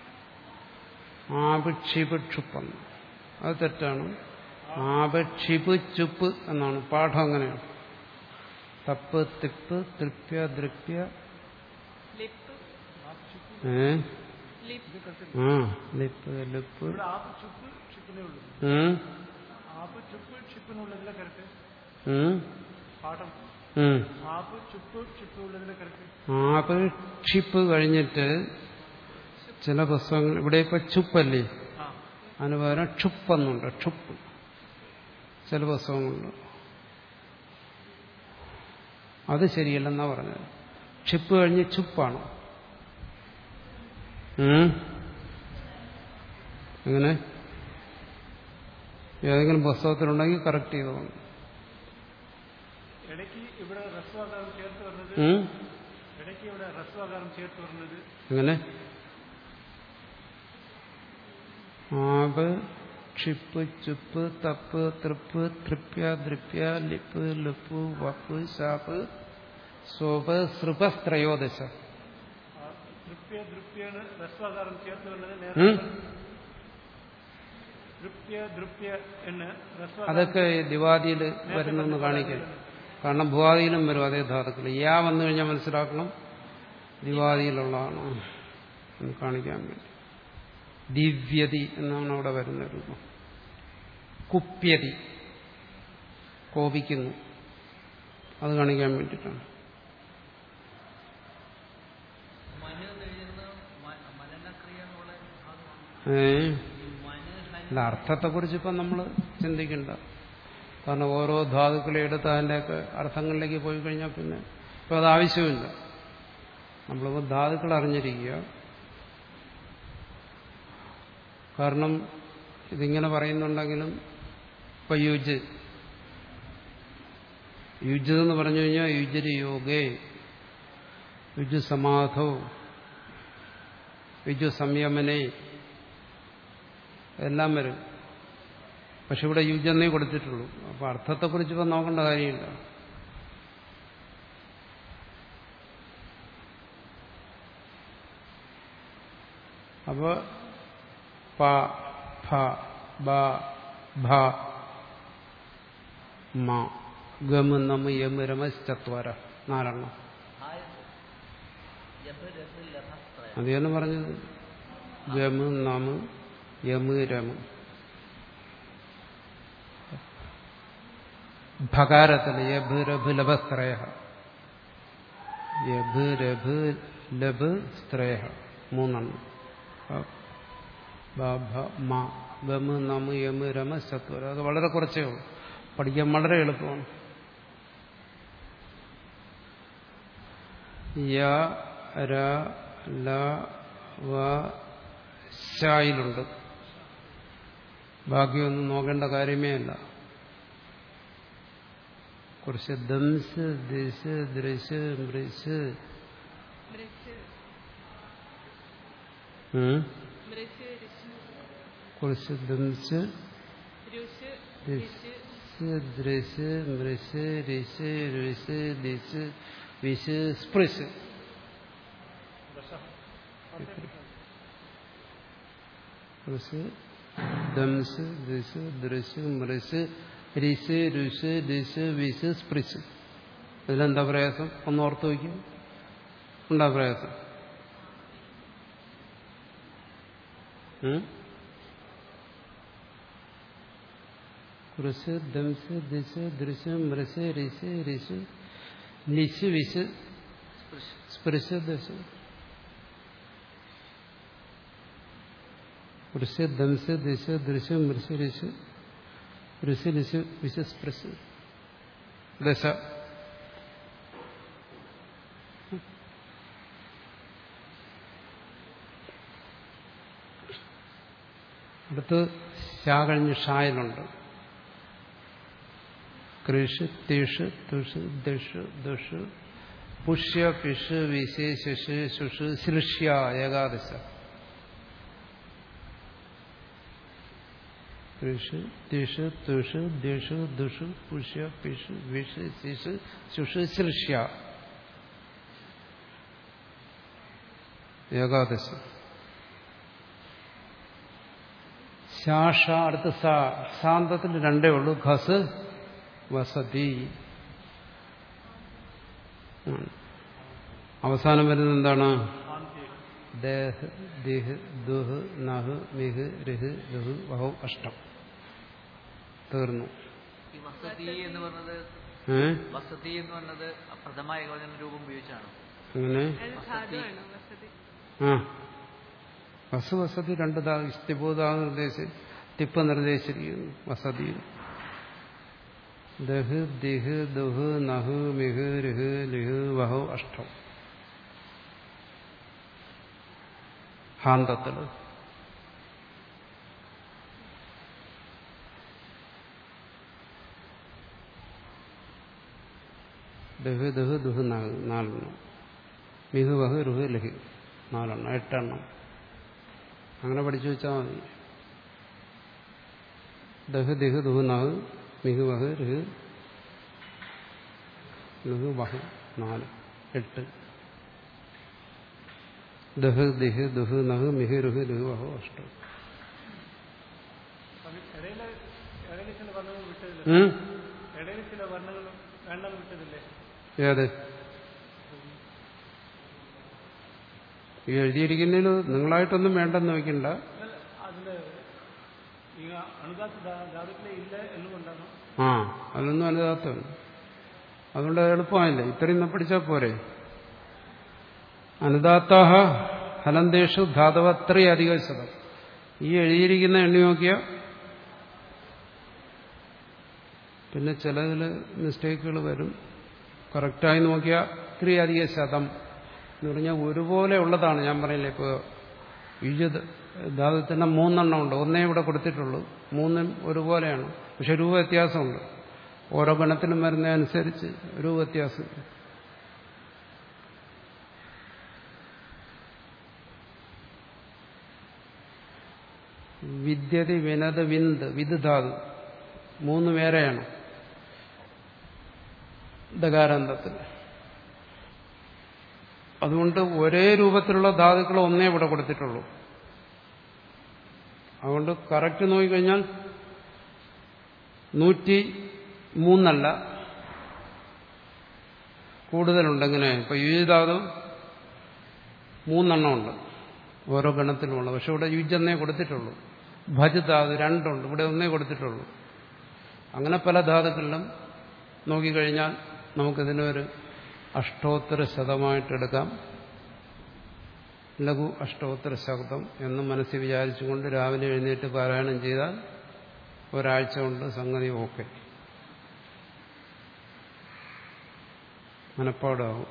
S2: ആപ് ക്ഷിപ്പ് ക്ഷുപ്പെന്ന് അത് തെറ്റാണ് ആപ് ക്ഷിപ്പ് ചുപ്പ് എന്നാണ് പാഠം അങ്ങനെയാണ് തപ്പ് തിപ്പ് തൃപ്യ ദൃപ്യ
S4: ലിപ്പ്
S2: ഏ
S4: ലിപ്പ്
S2: ആ ലിപ്പ് ലിപ്പ്
S3: ഇവിടെ ആപ്പ് ചുപ്പ് ചുപ്പിനേ ഉള്ളൂ
S2: ഉം.
S3: ആപ്പ് ചുപ്പ് ഷിപ്പ് എന്നുള്ളതിലെ കറക്റ്റ്
S2: ഉം?
S3: പാഠം
S2: ഉം.
S3: ആപ്പ് ചുപ്പ് ഷിപ്പ് ഉള്ളതിലെ കറക്റ്റ്
S2: ആപ്പ് ക്ഷിപ്പ് കഴിഞ്ഞിട്ട് ചില പുസ്തകങ്ങൾ ഇവിടെ ഇപ്പൊ ചുപ്പല്ലേ
S3: ആ
S2: അതിന് പകരം ക്ഷുപ്പെന്നുണ്ട് ക്ഷുപ്പ് ചില പുസ്തകങ്ങളുണ്ട് അത് ശരിയല്ലെന്നാ പറഞ്ഞത് ക്ഷിപ്പ് കഴിഞ്ഞ് ചുപ്പാണ് ഉം? എങ്ങനെ ഏതെങ്കിലും പുസ്തകത്തിലുണ്ടെങ്കിൽ കറക്റ്റ് ചെയ്തോളൂ
S3: ഇടയ്ക്ക് ഇവിടെ റസ്വാകാരം ചേർത്ത് പറഞ്ഞത്
S2: ഉം?
S3: ഇടയ്ക്ക് ഇവിടെ റസ്വാകാരം ചേർത്ത് പറഞ്ഞത്
S2: എങ്ങനെ ആപ് ക്ഷിപ്പ് ചുപ്പ് തപ്പ് തൃപ്പ് തൃപ്യ ദ്രിപ്യ ലിപ്പ് ലിപ്പ് വപ്പ് ശാപ്പ് സോപ് സൃപസ്ത്രയോദശ
S3: ആ തൃപ്യ ദൃപ്യാണ് റസ്വാകാരം ചേർത്ത് പറഞ്ഞത്
S2: ഉം?
S3: നേരത്തെ തൃപ്യ ദൃപ്യ എന്ന് റസ്വാകാരം
S2: അതൊക്കെ ദിവാദിയിൽ വരുന്നെന്ന് കാണിക്കണം കാരണം ഭുവാദിയിലും വരും അതേ ധാതുക്കൾ യാ വന്നു കഴിഞ്ഞാൽ മനസ്സിലാക്കണം ദിവാദിയിലുള്ളതാണ് എന്ന് കാണിക്കാൻ വേണ്ടി ദിവ്യതി എന്നാണ് അവിടെ വരുന്ന രൂപം കുപ്യതി കോപിക്കുന്നു അത് കാണിക്കാൻ വേണ്ടിയിട്ടാണ്
S1: മനു കഴിയുന്ന മനനക്രിയ എന്നുള്ള ഭാഗമാണ്
S2: ഏ
S1: ഈ മനു ഹന
S2: അല്ല അർത്ഥത്തെക്കുറിച്ച് ഇപ്പം നമ്മൾ ചിന്തിക്കണ്ട കാരണം ഓരോ ധാതുക്കളെ എടുത്ത് അതിൻ്റെയൊക്കെ അർത്ഥങ്ങളിലേക്ക് പോയി കഴിഞ്ഞാൽ പിന്നെ ഇപ്പം അത് ആവശ്യമില്ല നമ്മളിപ്പോൾ ധാതുക്കൾ അറിഞ്ഞിരിക്കുക കാരണം ഇതിങ്ങനെ പറയുന്നുണ്ടെങ്കിലും ഇപ്പം യുജ് യുജ് എന്ന് പറഞ്ഞു കഴിഞ്ഞാൽ യുജരി യോഗേ യുജു സമാധോ യുജു സംയമനേ എല്ലാം വരും പക്ഷെ ഇവിടെ യുജെന്നേ കൊടുത്തിട്ടുള്ളൂ അപ്പൊ അർത്ഥത്തെക്കുറിച്ച് ഇപ്പം നോക്കേണ്ട കാര്യമില്ല അപ്പൊ പ ഫ ബ ഭ മ ഗമ നമ യമ രമശ്ചത്വര നാലെണ്ണം
S1: ആയത് യബ് രബ് ലഭസ്ത്രയ
S2: അത് തന്നെ പറഞ്ഞത് ഗമ നമ യമ രമ ഭകാരത്തിൽ യഭ് രഭ് ലഭസ്ത്രയ യഭ് രഭ് ലഭ് സ്ത്രയ മൂന്നെണ്ണം ബ, ഭ, മ ഗമ നമ യമ രമ ചത്വര അത് വളരെ കുറച്ചേ ഉള്ളൂ പഠിക്കാൻ വളരെ എളുപ്പമാണ് യ ര ല വ ശായിലുണ്ട് ബാക്കിയൊന്നും നോക്കേണ്ട കാര്യമേ അല്ല കുറച്ച് ദംസ് ദിശ് ദൃശ് മൃശ്
S4: മൃഷ്
S2: ഉം?
S4: മൃഷ് ഋഷ്
S2: കുറച്ച് ദംസ്
S4: രുഷ്
S2: ദിശ്
S4: ഋഷ്
S2: ദൃശ് മൃശ് ഋഷ് ഋഷ് ദിശ് വിശ് സ്പൃശ് കുറച്ച് ദംസ് ദിശ് ദൃശ് മൃശ് രിശ് രുഷ് ദിശ് വിശ് സ്പൃശ് ഇതിലെന്താ പ്രയാസം ഒന്ന് ഓർത്ത് വയ്ക്കും ഉണ്ടാ പ്രയാസം ഉം? കുറച്ച് ദംസ് ദിശ് ദൃശ് മൃശ് രിശ് രിശ് ലിശ് വിശ് സ്പൃശ് ദശ കുറച്ച് ദംസ് ദിശ ദൃശ് മൃശ് രിശ് ഋഷി ലിശ് വിശ് സ്പൃശ് ദശ അടുത്ത് ഷാ കഴിഞ്ഞ് ഷായിലുണ്ട് കൃഷ് തിഷ് തുഷ് ദിഷ് ദുഷ് പുഷ്യ പിഷ് വിശേ ശുഷ് ശുഷ് ശിഷ്യ ഏകാദശ കൃഷ് തിഷ് തുഷ് ദിഷ് ദുഷ് പുഷ്യ പിഷ് വിഷ് ശിഷ് ശുഷ് ശിഷ്യ ഏകാദശ ശാഷ അടുത്ത് സാ ശാന്തത്തിൽ രണ്ടേ ഉള്ളൂ ഖസ് വസതി ആണ്. അവസാനം വരുന്നത് എന്താണ് ദേഹ് ദിഹ് ദുഹ് നഹ് മിഹ് രിഹ് ദുഹ് വഹു അഷ്ടം തീർന്നു
S1: ഈ വസതി എന്ന് പറഞ്ഞത്
S2: ഏ
S1: വസതി എന്ന് പറഞ്ഞത് പ്രഥമ ഏകവചന രൂപം ഉപയോഗിച്ചാണ്
S2: അങ്ങനെ
S4: അത് ധാതുവാണ് വസതി
S2: ആ വസു വസതി രണ്ട് സ്ഥിഭൂതാ നിർദ്ദേശി തിപ്പ് നിർദ്ദേശിച്ചിരിക്കുന്നു വസതി ദഹ് ദിഹ് ദുഹ് നഹ് മിഹ് രിഹ് ലിഹ് വഹു അഷ്ടം ഹാന്തത്തില് ദഹ് ദഹ് ദുഹ് നഹ് നാലെണ്ണം മിഹ് വഹ് റുഹ് ലഹ് നാലെണ്ണം എട്ടെണ്ണം അങ്ങനെ പഠിച്ചു വെച്ചാൽ മതി ദഹ് ദിഹ് ദുഹ് നഹ് മിഹ് വഹ് ഋഹ് ലുഹ് വഹ് നാല് എട്ട് ദഹ് ദിഹ് ദുഹ് നഹ് മിഹ് റുഹ് ലുഹ് വഹു അഷ്ടം
S3: സ്വാമി, ഇടയില് ഇടയില് ചില വർണ്ണങ്ങൾ വിട്ടതില്ലേ
S2: ഉം?
S3: ഇടയിൽ ചില വർണ്ണങ്ങൾ എണ്ണം വിട്ടതില്ലേ
S2: ഏത് ഈ എഴുതിയിരിക്കുന്നതിൽ നിങ്ങളായിട്ടൊന്നും വേണ്ടെന്ന് വയ്ക്കണ്ട
S3: എന്നാൽ അതില് ഈ അണുദാത്ത ധാതുക്കളെ ഇല്ല എന്നുകൊണ്ടാണ്
S2: ആ അതൊന്നും അനുദാത്തമല്ല അതുകൊണ്ട് അത് എളുപ്പമായില്ലേ ഇത്രയും ഒന്ന് പഠിച്ചാൽ പോരെ അനുദാത്താഹ ഹലന്തേഷു ധാതവത്രേ അധിക ശതം ഈ എഴുതിയിരിക്കുന്ന എണ്ണി നോക്കിയ പിന്നെ ചിലതിൽ മിസ്റ്റേക്കുകൾ വരും കറക്റ്റായി നോക്കിയാൽ ഇത്തിരി അധിക ശതം എന്ന് പറഞ്ഞാൽ ഒരുപോലെ ഉള്ളതാണ് ഞാൻ പറയില്ലേ ഇപ്പോൾ യുജ ധാതുത്തിന് മൂന്നെണ്ണം ഉണ്ട് ഒന്നേ ഇവിടെ കൊടുത്തിട്ടുള്ളൂ മൂന്നും ഒരുപോലെയാണ് പക്ഷെ രൂപ വ്യത്യാസമുണ്ട് ഓരോ ഗണത്തിലും വരുന്നതനുസരിച്ച് രൂപ വ്യത്യാസം വിദ്യതി വിനത് വിന്ത് വിത് ധാതു മൂന്ന് പേരെയാണ് ദകാരാന്തത്തിൽ അതുകൊണ്ട് ഒരേ രൂപത്തിലുള്ള ധാതുക്കൾ ഒന്നേ ഇവിടെ കൊടുത്തിട്ടുള്ളൂ അതുകൊണ്ട് കറക്റ്റ് നോക്കിക്കഴിഞ്ഞാൽ നൂറ്റി മൂന്നല്ല കൂടുതലുണ്ട് എങ്ങനെ ഇപ്പൊ യുജിധാതു മൂന്നെണ്ണം ഉണ്ട് ഓരോ ഗണത്തിലുമുള്ള പക്ഷെ ഇവിടെ യുജെന്നേ കൊടുത്തിട്ടുള്ളൂ ഭജ് ധാതു രണ്ടുണ്ട് ഇവിടെ ഒന്നേ കൊടുത്തിട്ടുള്ളൂ അങ്ങനെ പല ധാതുക്കളിലും നോക്കിക്കഴിഞ്ഞാൽ നമുക്കിതിനൊരു അഷ്ടോത്തര ശതമായിട്ടെടുക്കാം ലഘു അഷ്ടോത്തര ശബ്ദം എന്ന് മനസ്സിൽ വിചാരിച്ചുകൊണ്ട് രാവിലെ എഴുന്നേറ്റ് പാരായണം ചെയ്താൽ ഒരാഴ്ച കൊണ്ട് സംഗതി ഓക്കെ മനപ്പാടാവും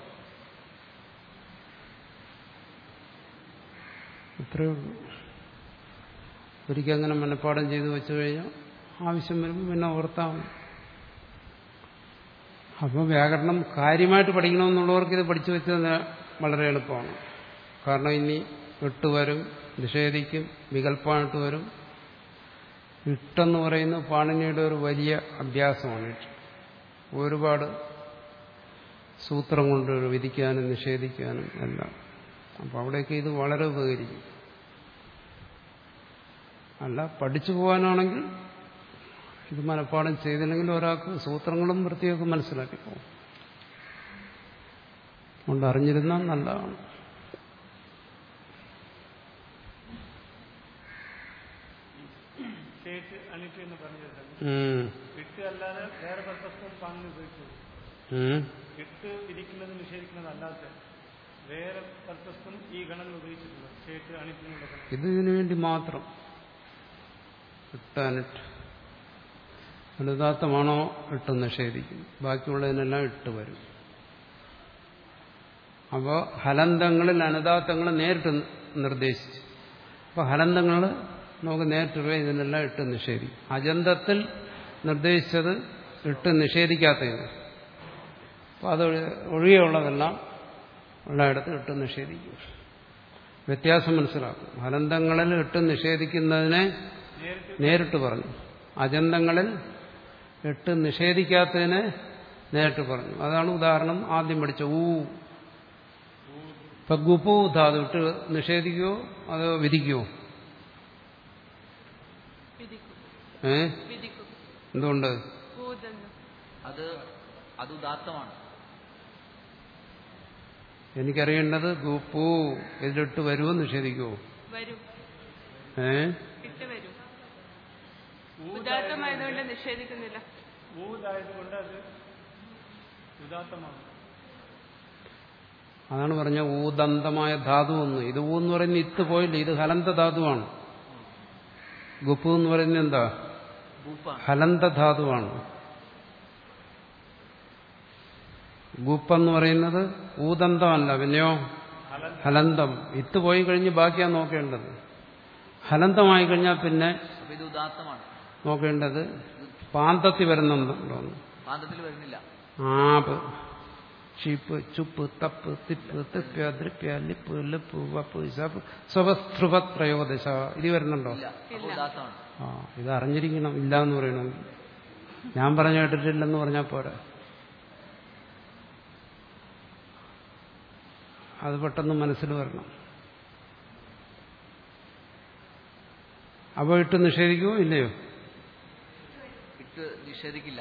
S2: ഇത്രയേ ഉള്ളൂ ഒരിക്കൽ അങ്ങനെ മനപ്പാടം ചെയ്ത് വെച്ചു കഴിഞ്ഞാൽ ആവശ്യം വരുമ്പോൾ പിന്നെ ഓർത്താൽ മതി അപ്പോൾ വ്യാകരണം കാര്യമായിട്ട് പഠിക്കണമെന്നുള്ളവർക്ക് ഇത് പഠിച്ചു വെച്ചത് വളരെ എളുപ്പമാണ് കാരണം ഇനി ഇട്ട് വരും നിഷേധിക്കും വികല്പമായിട്ട് വരും ഇട്ടെന്ന് പറയുന്നത് പാണിനിയുടെ ഒരു വലിയ അഭ്യാസമാണ് ഇട്ട് ഒരുപാട് സൂത്രം കൊണ്ട് വിധിക്കാനും നിഷേധിക്കാനും എല്ലാം അപ്പം അവിടെയൊക്കെ ഇത് വളരെ ഉപകരിക്കും അല്ല പഠിച്ചു പോകാനാണെങ്കിൽ ഇത് മനഃപ്പാടം ചെയ്തില്ലെങ്കിൽ ഒരാൾക്ക് സൂത്രങ്ങളും വൃത്തിയൊക്കെ മനസ്സിലാക്കി പോകും അതുകൊണ്ട് അറിഞ്ഞിരുന്നാൽ നല്ലതാണ്
S3: ഷേറ്റ് അണിറ്റ് എന്ന് പറഞ്ഞത്
S2: ഉം.
S3: ഇട്ട് അല്ലാതെ വേറെ പർപ്പസും പാങ്ങിന് ഉപയോഗിച്ചു
S2: ഉം.
S3: ഇട്ട് വിധിക്കുന്നത് നിഷേധിക്കുന്നത് അല്ലാതെ വേറെ പർപ്പസും ഈ ഗണങ്ങൾ ഉപയോഗിച്ചിട്ടുണ്ട് ഷേറ്റ് അണിറ്റിനുള്ള ഗണം
S2: ഇത് ഇതിനു വേണ്ടി മാത്രം ഇട്ടാനിട്ട് അനുദാത്തമാണോ ഇട്ട് നിഷേധിക്കും ബാക്കിയുള്ളതിനെല്ലാം ഇട്ട് വരും അപ്പോൾ ഹലന്തങ്ങളിൽ അനുദാത്തങ്ങൾ നേരിട്ട് നിർദ്ദേശിച്ചു അപ്പോൾ ഹലന്തങ്ങൾ നമുക്ക് നേരിട്ട് ഇതിനെല്ലാം ഇട്ട് നിഷേധിക്കും അജന്തത്തിൽ നിർദ്ദേശിച്ചത് ഇട്ട് നിഷേധിക്കാത്തതിന് അപ്പോൾ അത് ഒഴികെയുള്ളതെല്ലാം ഉള്ളയിടത്ത് ഇട്ട് നിഷേധിക്കും വ്യത്യാസം മനസ്സിലാക്കും ഹലന്തങ്ങളിൽ ഇട്ട് നിഷേധിക്കുന്നതിനെ
S3: നേരിട്ട്
S2: നേരിട്ട് പറഞ്ഞു അജന്തങ്ങളിൽ ഇട്ട് നിഷേധിക്കാത്തതിനെ നേരിട്ട് പറഞ്ഞു അതാണ് ഉദാഹരണം ആദ്യം പഠിച്ച ഊ ഇപ്പൊ ഗുപു ധാതു ഇട്ട് നിഷേധിക്കുവോ അതോ വിധിക്കുവോ
S4: വിധിക്കും
S2: ഏ
S4: വിധിക്കും
S2: എന്തുകൊണ്ട്
S4: ഭൂതന്ന്
S1: അത് അത് ഉദാത്തമാണ്
S2: എനിക്കറിയേണ്ടത് ഗുപ്പു ഇതിലിട്ട് വരുമോ നിഷേധിക്കുവോ
S4: വരും
S2: ഏ
S4: ഇട്ട് വരും ഉദാത്തമായതുകൊണ്ട് നിഷേധിക്കുന്നില്ല
S3: ഊതായതുകൊണ്ട് അത് ഉദാത്തമാണ്
S2: അതാണ് പറഞ്ഞ ഊദന്തമായ ധാതു എന്ന് ഇത് ഊ എന്ന് പറയുന്ന ഇത്ത് പോയില്ല ഇത് ഹലന്ത ധാതുവാണ് ഗുപ്പു എന്ന് പറയുന്നത് എന്താ
S1: ഭൂപ്പാണ്
S2: ഹലന്ത ധാതുവാണ് ഗുപ്പെന്ന് പറയുന്നത് ഊദന്തമല്ല പിന്നെയോ ഹലന്തം ഇത്ത് പോയി കഴിഞ്ഞ് ബാക്കിയാ നോക്കേണ്ടത് ഹലന്തമായി കഴിഞ്ഞാൽ പിന്നെ
S1: അപ്പൊ ഇത് ഉദാത്തമാണ്
S2: നോക്കേണ്ടത് പാന്തത്തിൽ വരുന്നുണ്ടോ
S1: പാന്തത്തിൽ വരുന്നില്ല
S2: ആപ് ഷിപ്പ് ചുപ്പ് തപ്പ് തിപ്പ് തിപ്യ ദ്രിപ്യ ലിപ്പ് ലിപ്പ് വപ്പ് ശപ്പ് സ്വഭസ്തൃപ ത്രയോദശ ഇത് വരുന്നുണ്ടോ
S1: ഇല്ല അപ്പൊ ഉദാത്തമാണ്
S2: ആ ഇത് അറിഞ്ഞിരിക്കണം ഇല്ല എന്ന് പറയണമെങ്കിൽ ഞാൻ പറഞ്ഞു കേട്ടിട്ടില്ലെന്ന് പറഞ്ഞാൽ പോരാ അത് പെട്ടെന്ന് മനസ്സിൽ വരണം അപ്പോൾ ഇട്ട് നിഷേധിക്കുമോ ഇല്ലയോ
S1: ഇട്ട് നിഷേധിക്കില്ല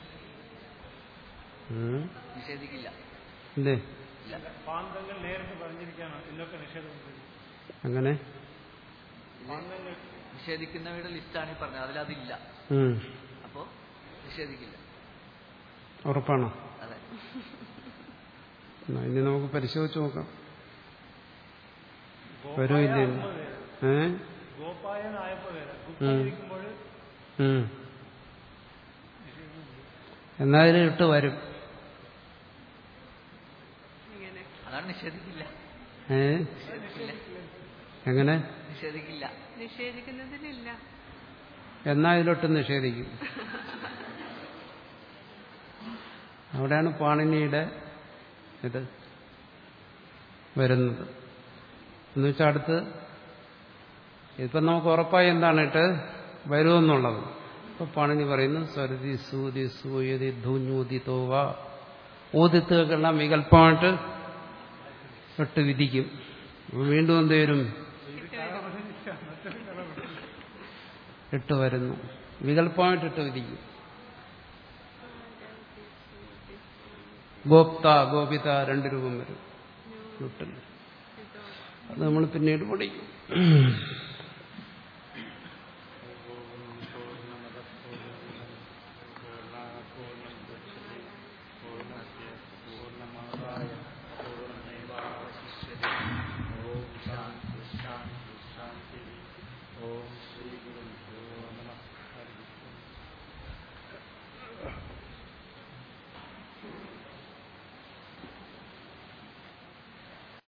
S2: ഉം.
S1: നിഷേധിക്കില്ല
S2: ഇല്ലേ
S1: ഇല്ല
S3: പാന്തങ്ങൾ നേരിട്ട് പറഞ്ഞിരിക്കാനോ എന്നൊക്കെ നിഷേധമുണ്ട്
S2: അങ്ങനെ
S3: പാന്തങ്ങൾ
S1: നിഷേധിക്കുന്നവയുടെ ലിസ്റ്റാണ് ഈ പറഞ്ഞത് അതിലതില്ല
S2: ഉം.
S1: അപ്പോ നിഷേധിക്കില്ല
S2: ഉറപ്പാണോ
S1: അതെ
S2: എന്നാ ഇനി നമുക്ക് പരിശോധിച്ച് നോക്കാം
S3: ഗോപായ
S2: വരുമില്ലേ
S3: ആകുമ്പോൾ വേറെ.
S2: ഏ
S3: ഗോപായനായപ്പോ വേറെ ഗുപ്തായിരിക്കുമ്പോൾ
S2: ഉം. എന്നാ ഇതിൽ ഇട്ട് വരും
S4: ഇങ്ങനെ
S1: അതാണ് നിഷേധിക്കില്ല
S2: ഏ
S1: നിഷേധിക്കില്ല
S2: എങ്ങനെ
S1: നിഷേധിക്കില്ല
S4: നിഷേധിക്കുന്നതിലില്ല
S2: എന്നാ ഇതിലൊട്ട് നിഷേധിക്കും അവിടെയാണ് പാണിനിയുടെ ഇത് വരുന്നത് എന്ന് വെച്ചാൽ അടുത്ത് ഇപ്പം നമുക്ക് ഉറപ്പായി എന്താണ് ഇട്ട് വരുമെന്നുള്ളത് ഇപ്പൊ പാണിനി പറയുന്നു സരുതി സൂതി സൂയതി ധൂഞ്ഞൂതി തോവ ഊതിത്തുകൾക്കെല്ലാം വികല്പമായിട്ട് ഇട്ട് വിധിക്കും അപ്പൊ വീണ്ടും എന്ത് വരും ഇട്ട് വരുന്നു വികല്പമായിട്ട് ഇട്ട് വിധിക്കും ഗോപ്ത ഗോപിത രണ്ട് രൂപം വരും ലുട്ടിൽ അത് നമ്മൾ പിന്നീട് പഠിക്കും